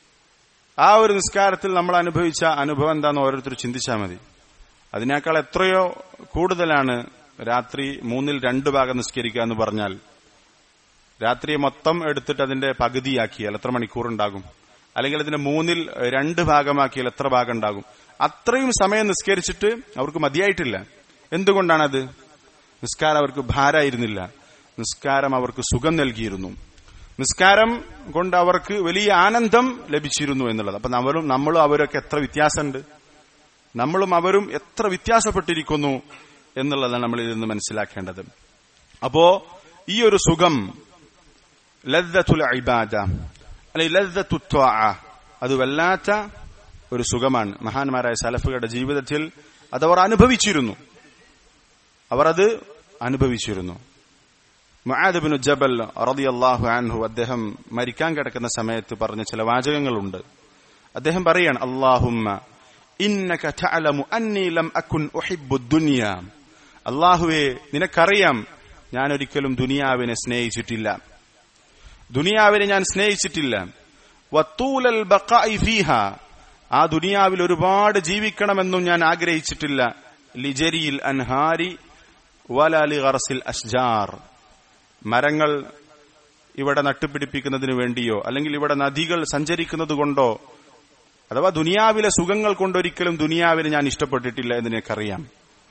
ആ ഒരു നിസ്കാരത്തിൽ നമ്മൾ അനുഭവിച്ച അനുഭവം എന്താണെന്ന് ഓരോരുത്തർ ചിന്തിച്ചാൽ മതി അതിനേക്കാൾ എത്രയോ കൂടുതലാണ് രാത്രി മൂന്നിൽ രണ്ടു ഭാഗം നിസ്കരിക്കുക എന്ന് പറഞ്ഞാൽ രാത്രി മൊത്തം എടുത്തിട്ട് അതിന്റെ പകുതിയാക്കിയാൽ എത്ര മണിക്കൂർ ഉണ്ടാകും അല്ലെങ്കിൽ അതിന്റെ മൂന്നിൽ രണ്ട് ഭാഗമാക്കിയാൽ എത്ര ഭാഗം ഉണ്ടാകും അത്രയും സമയം നിസ്കരിച്ചിട്ട് അവർക്ക് മതിയായിട്ടില്ല എന്തുകൊണ്ടാണത് നിസ്കാരം അവർക്ക് ഭാരമായിരുന്നില്ല നിസ്കാരം അവർക്ക് സുഖം നൽകിയിരുന്നു നിസ്കാരം കൊണ്ട് അവർക്ക് വലിയ ആനന്ദം ലഭിച്ചിരുന്നു എന്നുള്ളത് അപ്പൊ നമ്മളും നമ്മളും അവരൊക്കെ എത്ര വ്യത്യാസമുണ്ട് നമ്മളും അവരും എത്ര വ്യത്യാസപ്പെട്ടിരിക്കുന്നു എന്നുള്ളതാണ് നമ്മൾ ഇതിൽ നിന്ന് മനസ്സിലാക്കേണ്ടത് അപ്പോ ഈ ഒരു സുഖം ലദ്ദത്തുൽ ഇബാദ അല്ലെങ്കിൽ ലദ്ദത്തു ത്വാഅ അത് വല്ലാത്ത ഒരു സുഖമാണ് മഹാന്മാരായ സലഫുകളുടെ ജീവിതത്തിൽ അതവർ അനുഭവിച്ചിരുന്നു അവർ അത് അനുഭവിച്ചിരുന്നു മുആദബിനു ജബൽ റളിയല്ലാഹു അൻഹു അദ്ദേഹം മരിക്കാൻ കിടക്കുന്ന സമയത്ത് പറഞ്ഞ ചില വാചകങ്ങളുണ്ട് അദ്ദേഹം പറയാണ് അള്ളാഹുമ്മ ഇന്നക തഅലമു അന്നി ലം അകുൻ ഉഹിബ്ബു ദുനിയ അള്ളാഹുവേ നിനക്കറിയാം ഞാൻ ഒരിക്കലും ദുനിയാവിനെ സ്നേഹിച്ചിട്ടില്ല ദുനിയാവിനെ ഞാൻ സ്നേഹിച്ചിട്ടില്ല വത്തൂലൽ ബഖാഇ ഫീഹ ആ ദുനിയാവിൽ ഒരുപാട് ജീവിക്കണമെന്നും ഞാൻ ആഗ്രഹിച്ചിട്ടില്ല ലിജരിയിൽ അൻഹാരി വലാലി ഗർസിൽ അഷ്ജാർ മരങ്ങൾ ഇവിടെ നട്ടുപിടിപ്പിക്കുന്നതിന് വേണ്ടിയോ അല്ലെങ്കിൽ ഇവിടെ നദികൾ സഞ്ചരിക്കുന്നത് കൊണ്ടോ അഥവാ ദുനിയാവിലെ സുഖങ്ങൾ കൊണ്ടൊരിക്കലും ദുനിയാവിനെ ഞാൻ ഇഷ്ടപ്പെട്ടിട്ടില്ല എന്ന് നിനക്കറിയാം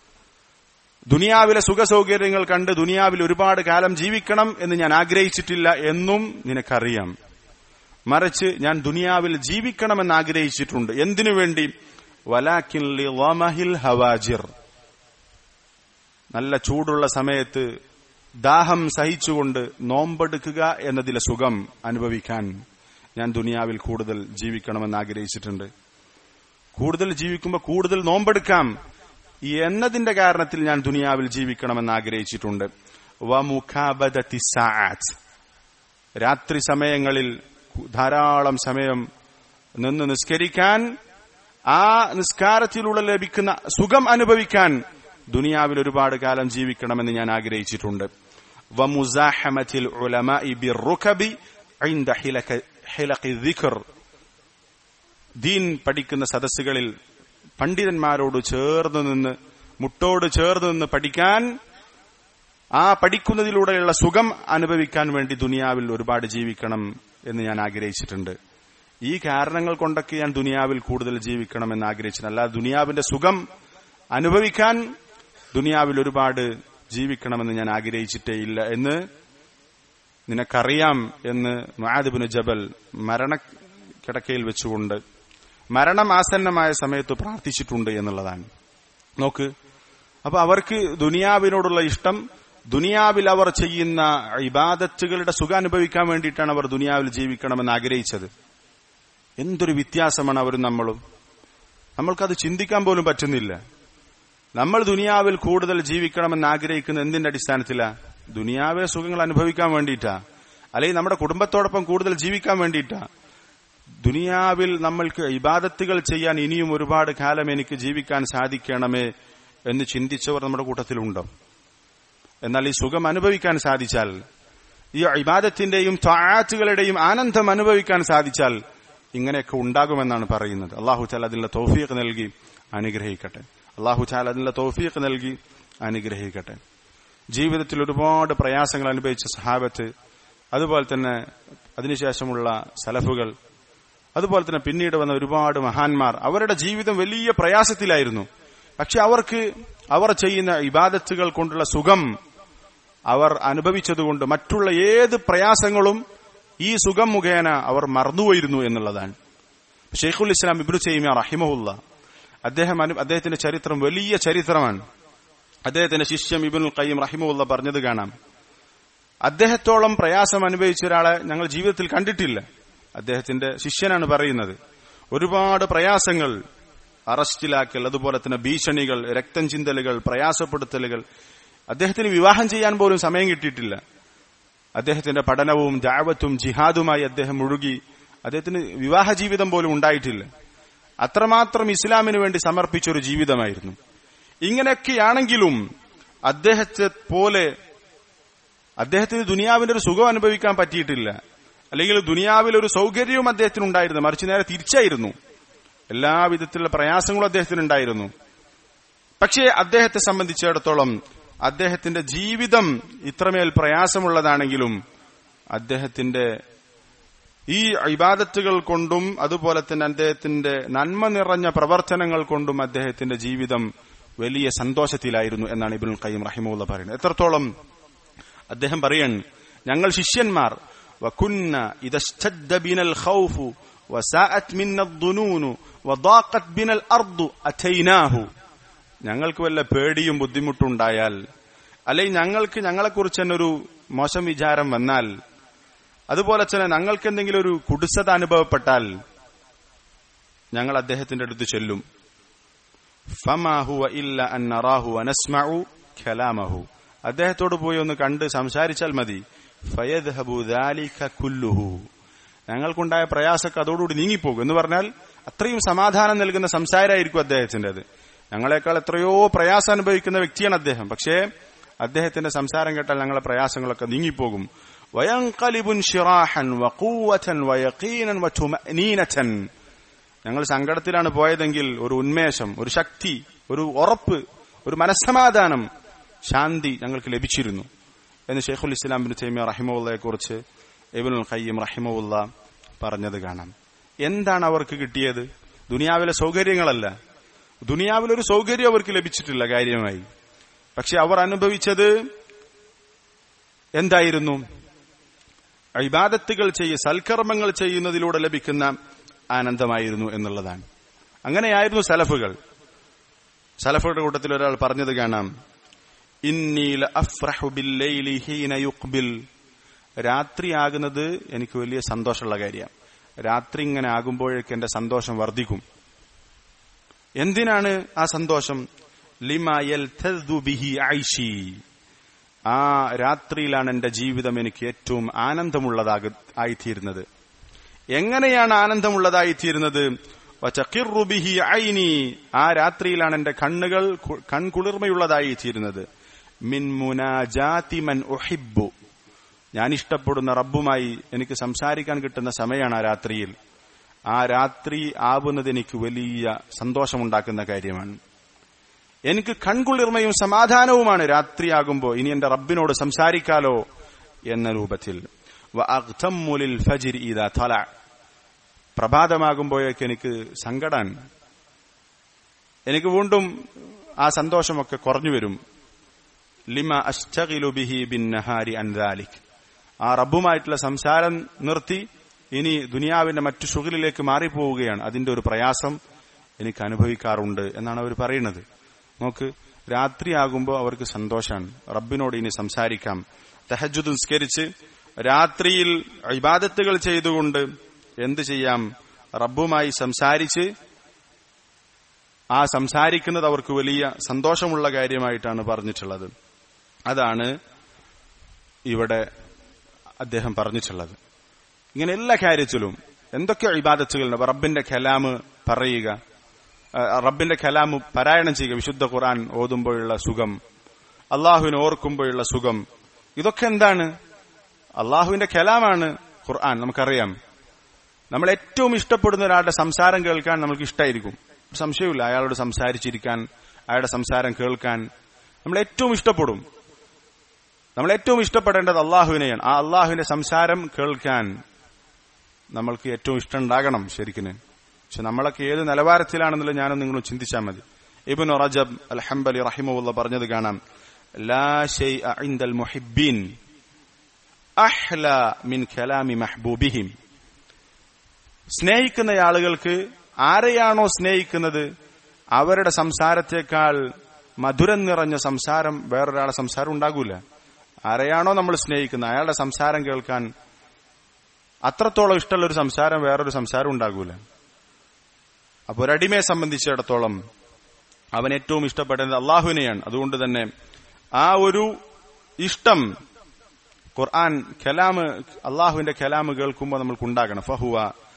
ദുനിയാവിലെ സുഖസൗകര്യങ്ങൾ കണ്ട് ദുനിയാവിൽ ഒരുപാട് കാലം ജീവിക്കണം എന്ന് ഞാൻ ആഗ്രഹിച്ചിട്ടില്ല എന്നും നിനക്കറിയാം മറിച്ച് ഞാൻ ദുനിയാവിൽ ജീവിക്കണമെന്ന് ആഗ്രഹിച്ചിട്ടുണ്ട് എന്തിനു വേണ്ടി വലാക്കിൻ ഹവാജിർ നല്ല ചൂടുള്ള സമയത്ത് ദാഹം സഹിച്ചുകൊണ്ട് നോമ്പെടുക്കുക എന്നതിലെ സുഖം അനുഭവിക്കാൻ ഞാൻ ദുനിയാവിൽ കൂടുതൽ ജീവിക്കണമെന്ന് ആഗ്രഹിച്ചിട്ടുണ്ട് കൂടുതൽ ജീവിക്കുമ്പോൾ കൂടുതൽ നോമ്പെടുക്കാം എന്നതിന്റെ കാരണത്തിൽ ഞാൻ ദുനിയാവിൽ ജീവിക്കണമെന്ന് ആഗ്രഹിച്ചിട്ടുണ്ട് രാത്രി സമയങ്ങളിൽ ധാരാളം സമയം നിന്ന് നിസ്കരിക്കാൻ ആ നിസ്കാരത്തിലൂടെ ലഭിക്കുന്ന സുഖം അനുഭവിക്കാൻ ദുനിയാവിൽ ഒരുപാട് കാലം ജീവിക്കണമെന്ന് ഞാൻ ആഗ്രഹിച്ചിട്ടുണ്ട് വമുസാഹമത്തിൽ ദീൻ പഠിക്കുന്ന സദസ്സുകളിൽ പണ്ഡിതന്മാരോട് ചേർന്ന് നിന്ന് മുട്ടോട് ചേർന്ന് നിന്ന് പഠിക്കാൻ ആ പഠിക്കുന്നതിലൂടെയുള്ള സുഖം അനുഭവിക്കാൻ വേണ്ടി ദുനിയാവിൽ ഒരുപാട് ജീവിക്കണം എന്ന് ഞാൻ ആഗ്രഹിച്ചിട്ടുണ്ട് ഈ കാരണങ്ങൾ കൊണ്ടൊക്കെ ഞാൻ ദുനിയാവിൽ കൂടുതൽ ജീവിക്കണം എന്ന് ആഗ്രഹിച്ചിട്ടുണ്ട് അല്ലാതെ ദുനിയാവിന്റെ സുഖം അനുഭവിക്കാൻ ദുനിയാവിൽ ഒരുപാട് ജീവിക്കണമെന്ന് ഞാൻ ആഗ്രഹിച്ചിട്ടേ ഇല്ല എന്ന് നിനക്കറിയാം എന്ന് മഹാദിബിന് ജബൽ മരണക്കിടക്കയിൽ വെച്ചുകൊണ്ട് മരണം ആസന്നമായ സമയത്ത് പ്രാർത്ഥിച്ചിട്ടുണ്ട് എന്നുള്ളതാണ് നോക്ക് അപ്പൊ അവർക്ക് ദുനിയാവിനോടുള്ള ഇഷ്ടം ദുനിയാവിൽ അവർ ചെയ്യുന്ന ഇബാദത്തുകളുടെ സുഖം അനുഭവിക്കാൻ വേണ്ടിയിട്ടാണ് അവർ ദുനിയാവിൽ ജീവിക്കണമെന്ന് ആഗ്രഹിച്ചത് എന്തൊരു വ്യത്യാസമാണ് അവരും നമ്മളും നമ്മൾക്കത് ചിന്തിക്കാൻ പോലും പറ്റുന്നില്ല നമ്മൾ ദുനിയാവിൽ കൂടുതൽ ജീവിക്കണമെന്ന് ആഗ്രഹിക്കുന്ന എന്തിന്റെ അടിസ്ഥാനത്തിലാ ദുനിയാവിലെ സുഖങ്ങൾ അനുഭവിക്കാൻ വേണ്ടിയിട്ടാ അല്ലെങ്കിൽ നമ്മുടെ കുടുംബത്തോടൊപ്പം കൂടുതൽ ജീവിക്കാൻ വേണ്ടിയിട്ടാ ദുനിയാവിൽ നമ്മൾക്ക് ഇബാദത്തുകൾ ചെയ്യാൻ ഇനിയും ഒരുപാട് കാലം എനിക്ക് ജീവിക്കാൻ സാധിക്കണമേ എന്ന് ചിന്തിച്ചവർ നമ്മുടെ കൂട്ടത്തിലുണ്ടോ എന്നാൽ ഈ സുഖം അനുഭവിക്കാൻ സാധിച്ചാൽ ഈ ഇബാദത്തിന്റെയും താഴത്തുകളുടെയും ആനന്ദം അനുഭവിക്കാൻ സാധിച്ചാൽ ഇങ്ങനെയൊക്കെ ഉണ്ടാകുമെന്നാണ് പറയുന്നത് അള്ളാഹു ചാൽ അതിനുള്ള തൗഫീഖ് നൽകി അനുഗ്രഹിക്കട്ടെ അള്ളാഹു ചാൽ അതിനുള്ള തൗഫീഖ് നൽകി അനുഗ്രഹിക്കട്ടെ ജീവിതത്തിൽ ഒരുപാട് പ്രയാസങ്ങൾ അനുഭവിച്ച സഹാബത്ത് അതുപോലെ തന്നെ അതിനുശേഷമുള്ള സലഫുകൾ അതുപോലെ തന്നെ പിന്നീട് വന്ന ഒരുപാട് മഹാന്മാർ അവരുടെ ജീവിതം വലിയ പ്രയാസത്തിലായിരുന്നു പക്ഷെ അവർക്ക് അവർ ചെയ്യുന്ന ഇബാദത്തുകൾ കൊണ്ടുള്ള സുഖം അവർ അനുഭവിച്ചതുകൊണ്ട് മറ്റുള്ള ഏത് പ്രയാസങ്ങളും ഈ സുഖം മുഖേന അവർ മറന്നുപോയിരുന്നു എന്നുള്ളതാണ് ഷെയ്ഖുൽ ഇസ്ലാം ഇബ്രു ചെയ്മിയ റഹിമഹുല്ല അദ്ദേഹം അദ്ദേഹത്തിന്റെ ചരിത്രം വലിയ ചരിത്രമാണ് അദ്ദേഹത്തിന്റെ ശിഷ്യം ഇബിനുൽ കയ്യം റഹിമുല്ല പറഞ്ഞത് കാണാം അദ്ദേഹത്തോളം പ്രയാസം അനുഭവിച്ച ഒരാളെ ഞങ്ങൾ ജീവിതത്തിൽ കണ്ടിട്ടില്ല അദ്ദേഹത്തിന്റെ ശിഷ്യനാണ് പറയുന്നത് ഒരുപാട് പ്രയാസങ്ങൾ അറസ്റ്റിലാക്കൽ അതുപോലെ തന്നെ ഭീഷണികൾ രക്തം ചിന്തലുകൾ പ്രയാസപ്പെടുത്തലുകൾ അദ്ദേഹത്തിന് വിവാഹം ചെയ്യാൻ പോലും സമയം കിട്ടിയിട്ടില്ല അദ്ദേഹത്തിന്റെ പഠനവും ജാവത്തും ജിഹാദുമായി അദ്ദേഹം മുഴുകി അദ്ദേഹത്തിന് വിവാഹ ജീവിതം പോലും ഉണ്ടായിട്ടില്ല അത്രമാത്രം ഇസ്ലാമിന് വേണ്ടി സമർപ്പിച്ച ഒരു ജീവിതമായിരുന്നു ഇങ്ങനെയൊക്കെയാണെങ്കിലും അദ്ദേഹത്തെ പോലെ അദ്ദേഹത്തിന് ദുനിയാവിന്റെ ഒരു സുഖം അനുഭവിക്കാൻ പറ്റിയിട്ടില്ല അല്ലെങ്കിൽ ദുനിയാവിൽ ഒരു സൗകര്യവും അദ്ദേഹത്തിന് ഉണ്ടായിരുന്നു മറിച്ച് നേരെ തിരിച്ചായിരുന്നു എല്ലാവിധത്തിലുള്ള പ്രയാസങ്ങളും അദ്ദേഹത്തിന് ഉണ്ടായിരുന്നു പക്ഷേ അദ്ദേഹത്തെ സംബന്ധിച്ചിടത്തോളം അദ്ദേഹത്തിന്റെ ജീവിതം ഇത്രമേൽ പ്രയാസമുള്ളതാണെങ്കിലും അദ്ദേഹത്തിന്റെ ഈ ഇബാദത്തുകൾ കൊണ്ടും അതുപോലെ തന്നെ അദ്ദേഹത്തിന്റെ നന്മ നിറഞ്ഞ പ്രവർത്തനങ്ങൾ കൊണ്ടും അദ്ദേഹത്തിന്റെ ജീവിതം വലിയ സന്തോഷത്തിലായിരുന്നു എന്നാണ് ഇബുൽ ഖയ്യം റഹിമുള്ള പറയുന്നത് എത്രത്തോളം അദ്ദേഹം പറയൺ ഞങ്ങൾ ശിഷ്യന്മാർ വകുന്ന ഇദശ്തദ്ദ ബിനൽ ഖൗഫു വസാഅത് മിന്ന ദുനൂനു വദാഖത് ബിനൽ അർദു അതൈനാഹു ഞങ്ങൾക്ക് വല്ല പേടിയും ബുദ്ധിമുട്ടുണ്ടായാൽ അല്ലെങ്കിൽ ഞങ്ങൾക്ക് ഞങ്ങളെക്കുറിച്ച് തന്നെ ഒരു മോശം വിചാരം വന്നാൽ അതുപോലെ തന്നെ ഞങ്ങൾക്ക് എന്തെങ്കിലും ഒരു കുടിസത അനുഭവപ്പെട്ടാൽ ഞങ്ങൾ അദ്ദേഹത്തിന്റെ അടുത്ത് ചെല്ലും ഫമാഹുവ ഇല്ല അന്നറാഹു അനസ്മഉ ഖലാമഹു അദ്ദേഹത്തോട് പോയി ഒന്ന് കണ്ട് സംസാരിച്ചാൽ മതി ഫയദ്ഹബു ദാലിക കുല്ലുഹു ഞങ്ങൾക്കുണ്ടായ പ്രയാസമൊക്കെ അതോടുകൂടി നീങ്ങിപ്പോകും എന്ന് പറഞ്ഞാൽ അത്രയും സമാധാനം നൽകുന്ന സംസാരമായിരിക്കും അദ്ദേഹത്തിൻ്റെത് ഞങ്ങളെക്കാൾ എത്രയോ പ്രയാസം അനുഭവിക്കുന്ന വ്യക്തിയാണ് അദ്ദേഹം പക്ഷേ അദ്ദേഹത്തിന്റെ സംസാരം കേട്ടാൽ ഞങ്ങളെ പ്രയാസങ്ങളൊക്കെ നീങ്ങിപ്പോകും വയങ്കലിബുൻ ഷിറാഹൻ വഖൂവതൻ വയഖീനൻ വതുമനീനതൻ ഞങ്ങൾ സങ്കടത്തിലാണ് പോയതെങ്കിൽ ഒരു ഉന്മേഷം ഒരു ശക്തി ഒരു ഉറപ്പ് ഒരു മനസ്സമാധാനം ശാന്തി ഞങ്ങൾക്ക് ലഭിച്ചിരുന്നു എന്ന് ഷെയ്ഖുൽ ഇസ്ലാം ബിൻ തൈമിയ റഹിമുള്ളയെ കുറിച്ച് ഇബിനുൽ ഖയ്യം റഹിമുള്ള പറഞ്ഞത് കാണാം എന്താണ് അവർക്ക് കിട്ടിയത് ദുനിയാവിലെ സൗകര്യങ്ങളല്ല ദുനിയാവിലൊരു സൗകര്യം അവർക്ക് ലഭിച്ചിട്ടില്ല കാര്യമായി പക്ഷെ അവർ അനുഭവിച്ചത് എന്തായിരുന്നു ഇബാദത്തുകൾ ചെയ്യ സൽക്കർമ്മങ്ങൾ ചെയ്യുന്നതിലൂടെ ലഭിക്കുന്ന ആനന്ദമായിരുന്നു എന്നുള്ളതാണ് അങ്ങനെയായിരുന്നു സലഫുകൾ സലഫുകളുടെ കൂട്ടത്തിൽ ഒരാൾ പറഞ്ഞത് കാണാം ഇന്നീല അഫ്രഹു ബില്ലൈലി ഹീന യുഖ്ബിൽ രാത്രിയാകുന്നത് എനിക്ക് വലിയ സന്തോഷമുള്ള കാര്യമാണ് രാത്രി ഇങ്ങനെ ആകുമ്പോഴേക്ക് എന്റെ സന്തോഷം വർദ്ധിക്കും എന്തിനാണ് ആ സന്തോഷം ലിമയൽ ബിഹി ഐഷി ആ രാത്രിയിലാണ് എന്റെ ജീവിതം എനിക്ക് ഏറ്റവും ആനന്ദമുള്ളതാക ആയിത്തീരുന്നത് എങ്ങനെയാണ് ആനന്ദമുള്ളതായിത്തീരുന്നത് ബിഹി ഐനി ആ രാത്രിയിലാണ് എന്റെ കണ്ണുകൾ കൺകുളിർമയുള്ളതായി തീരുന്നത് മിൻ മുനാജാതി മൻ ഉഹിബ്ബു ഞാൻ ഇഷ്ടപ്പെടുന്ന റബ്ബുമായി എനിക്ക് സംസാരിക്കാൻ കിട്ടുന്ന സമയമാണ് ആ രാത്രിയിൽ ആ രാത്രി ആവുന്നത് എനിക്ക് വലിയ സന്തോഷമുണ്ടാക്കുന്ന കാര്യമാണ് എനിക്ക് കൺകുളിർമയും സമാധാനവുമാണ് രാത്രിയാകുമ്പോൾ ഇനി എന്റെ റബ്ബിനോട് സംസാരിക്കാലോ എന്ന രൂപത്തിൽ പ്രഭാതമാകുമ്പോഴേക്ക് എനിക്ക് സങ്കടാൻ എനിക്ക് വീണ്ടും ആ സന്തോഷമൊക്കെ കുറഞ്ഞു വരും ലിമ അഷ്ടകിലു ബിഹി ബിൻ നഹാരി അൻദാലിക് ആ റബ്ബുമായിട്ടുള്ള സംസാരം നിർത്തി ഇനി ദുനിയാവിന്റെ മറ്റു ഷുഗലിലേക്ക് മാറിപ്പോവുകയാണ് അതിന്റെ ഒരു പ്രയാസം എനിക്ക് അനുഭവിക്കാറുണ്ട് എന്നാണ് അവർ പറയുന്നത് നോക്ക് രാത്രിയാകുമ്പോൾ അവർക്ക് സന്തോഷമാണ് റബ്ബിനോട് ഇനി സംസാരിക്കാം തഹജുദ് നിസ്കരിച്ച് രാത്രിയിൽ ഇബാദത്തുകൾ ചെയ്തുകൊണ്ട് എന്ത് ചെയ്യാം റബ്ബുമായി സംസാരിച്ച് ആ സംസാരിക്കുന്നത് അവർക്ക് വലിയ സന്തോഷമുള്ള കാര്യമായിട്ടാണ് പറഞ്ഞിട്ടുള്ളത് അതാണ് ഇവിടെ അദ്ദേഹം പറഞ്ഞിട്ടുള്ളത് ഇങ്ങനെ എല്ലാ കാര്യത്തിലും എന്തൊക്കെ ഇബാദത്തുകളുണ്ട് റബ്ബിന്റെ കലാമ് പറയുക റബ്ബിന്റെ കലാമ് പാരായണം ചെയ്യുക വിശുദ്ധ ഖുർആൻ ഓതുമ്പോഴുള്ള സുഖം അള്ളാഹുവിനെ ഓർക്കുമ്പോഴുള്ള സുഖം ഇതൊക്കെ എന്താണ് അള്ളാഹുവിന്റെ കലാമാണ് ഖുർആൻ നമുക്കറിയാം നമ്മൾ ഏറ്റവും ഇഷ്ടപ്പെടുന്ന ഒരാളുടെ സംസാരം കേൾക്കാൻ നമുക്ക് ഇഷ്ടമായിരിക്കും സംശയമില്ല അയാളോട് സംസാരിച്ചിരിക്കാൻ അയാളുടെ സംസാരം കേൾക്കാൻ നമ്മൾ ഏറ്റവും ഇഷ്ടപ്പെടും നമ്മൾ ഏറ്റവും ഇഷ്ടപ്പെടേണ്ടത് അള്ളാഹുവിനെയാണ് ആ അള്ളാഹുവിന്റെ സംസാരം കേൾക്കാൻ നമ്മൾക്ക് ഏറ്റവും ഇഷ്ടം ഉണ്ടാകണം ശരിക്കും പക്ഷെ നമ്മളൊക്കെ ഏത് നിലവാരത്തിലാണെന്നുള്ള ഞാനും നിങ്ങൾ ചിന്തിച്ചാൽ മതി ഇബിൻ റജബ് അൽ ഹംബലി റഹിമുള്ള പറഞ്ഞത് കാണാം ലാ ഇൻദൽ മുഹിബീൻ അഹ്ല മിൻ ഖലാമി മഹ്ബൂബിഹിം സ്നേഹിക്കുന്ന ആളുകൾക്ക് ആരെയാണോ സ്നേഹിക്കുന്നത് അവരുടെ സംസാരത്തെക്കാൾ മധുരം നിറഞ്ഞ സംസാരം വേറൊരാളെ സംസാരം ഉണ്ടാകൂല ആരെയാണോ നമ്മൾ സ്നേഹിക്കുന്നത് അയാളുടെ സംസാരം കേൾക്കാൻ അത്രത്തോളം ഇഷ്ടമുള്ള ഒരു സംസാരം വേറൊരു സംസാരം ഉണ്ടാകൂല അപ്പൊ ഒരടിമയെ സംബന്ധിച്ചിടത്തോളം അവൻ ഏറ്റവും ഇഷ്ടപ്പെടുന്നത് അള്ളാഹുവിനെയാണ് അതുകൊണ്ട് തന്നെ ആ ഒരു ഇഷ്ടം ഖുർആൻ കലാമ് അള്ളാഹുവിന്റെ കലാമ് കേൾക്കുമ്പോൾ നമ്മൾക്ക് ഉണ്ടാകണം ഫഹുവ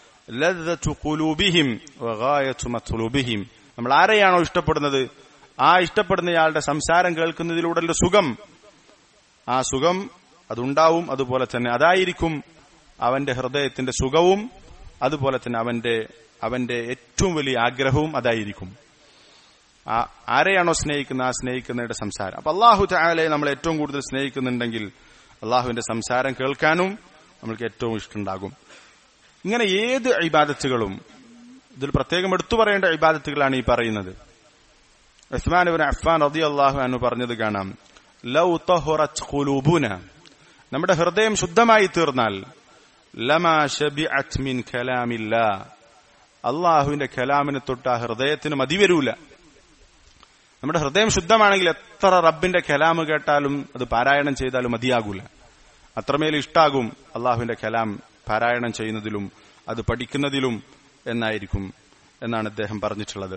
മത്ലൂബിഹിം നമ്മൾ ആരെയാണോ ഇഷ്ടപ്പെടുന്നത് ആ ഇഷ്ടപ്പെടുന്നയാളുടെ സംസാരം കേൾക്കുന്നതിലൂടെ സുഖം ആ സുഖം അതുണ്ടാവും അതുപോലെ തന്നെ അതായിരിക്കും അവന്റെ ഹൃദയത്തിന്റെ സുഖവും അതുപോലെ തന്നെ അവന്റെ അവന്റെ ഏറ്റവും വലിയ ആഗ്രഹവും അതായിരിക്കും ആരെയാണോ സ്നേഹിക്കുന്ന ആ സ്നേഹിക്കുന്നവരുടെ സംസാരം അപ്പൊ അള്ളാഹു ചായാലെ നമ്മൾ ഏറ്റവും കൂടുതൽ സ്നേഹിക്കുന്നുണ്ടെങ്കിൽ അള്ളാഹുവിന്റെ സംസാരം കേൾക്കാനും നമ്മൾക്ക് ഏറ്റവും ഇഷ്ടമുണ്ടാകും ഇങ്ങനെ ഏത് ഇബാദത്തുകളും ഇതിൽ പ്രത്യേകം എടുത്തു പറയേണ്ട ഇബാദത്തുകളാണ് ഈ പറയുന്നത് ഉസ്മാൻ ഇബ്നു അഫ്ഫാൻ റളിയല്ലാഹു അൻഹു പറഞ്ഞത് കാണാം ലൗ തഹറത് ഖുലൂബുന നമ്മുടെ ഹൃദയം ശുദ്ധമായി തീർന്നാൽ ലമാ ഷബിഅത് മിൻ കലാമില്ലാ അള്ളാഹുവിന്റെ കലാമിനെ തൊട്ട് ആ ഹൃദയത്തിന് മതി വരൂല നമ്മുടെ ഹൃദയം ശുദ്ധമാണെങ്കിൽ എത്ര റബ്ബിന്റെ കലാമ് കേട്ടാലും അത് പാരായണം ചെയ്താലും മതിയാകൂല അത്രമേൽ ഇഷ്ടാകും അള്ളാഹുവിന്റെ കലാം പാരായണം ചെയ്യുന്നതിലും അത് പഠിക്കുന്നതിലും എന്നായിരിക്കും എന്നാണ് അദ്ദേഹം പറഞ്ഞിട്ടുള്ളത്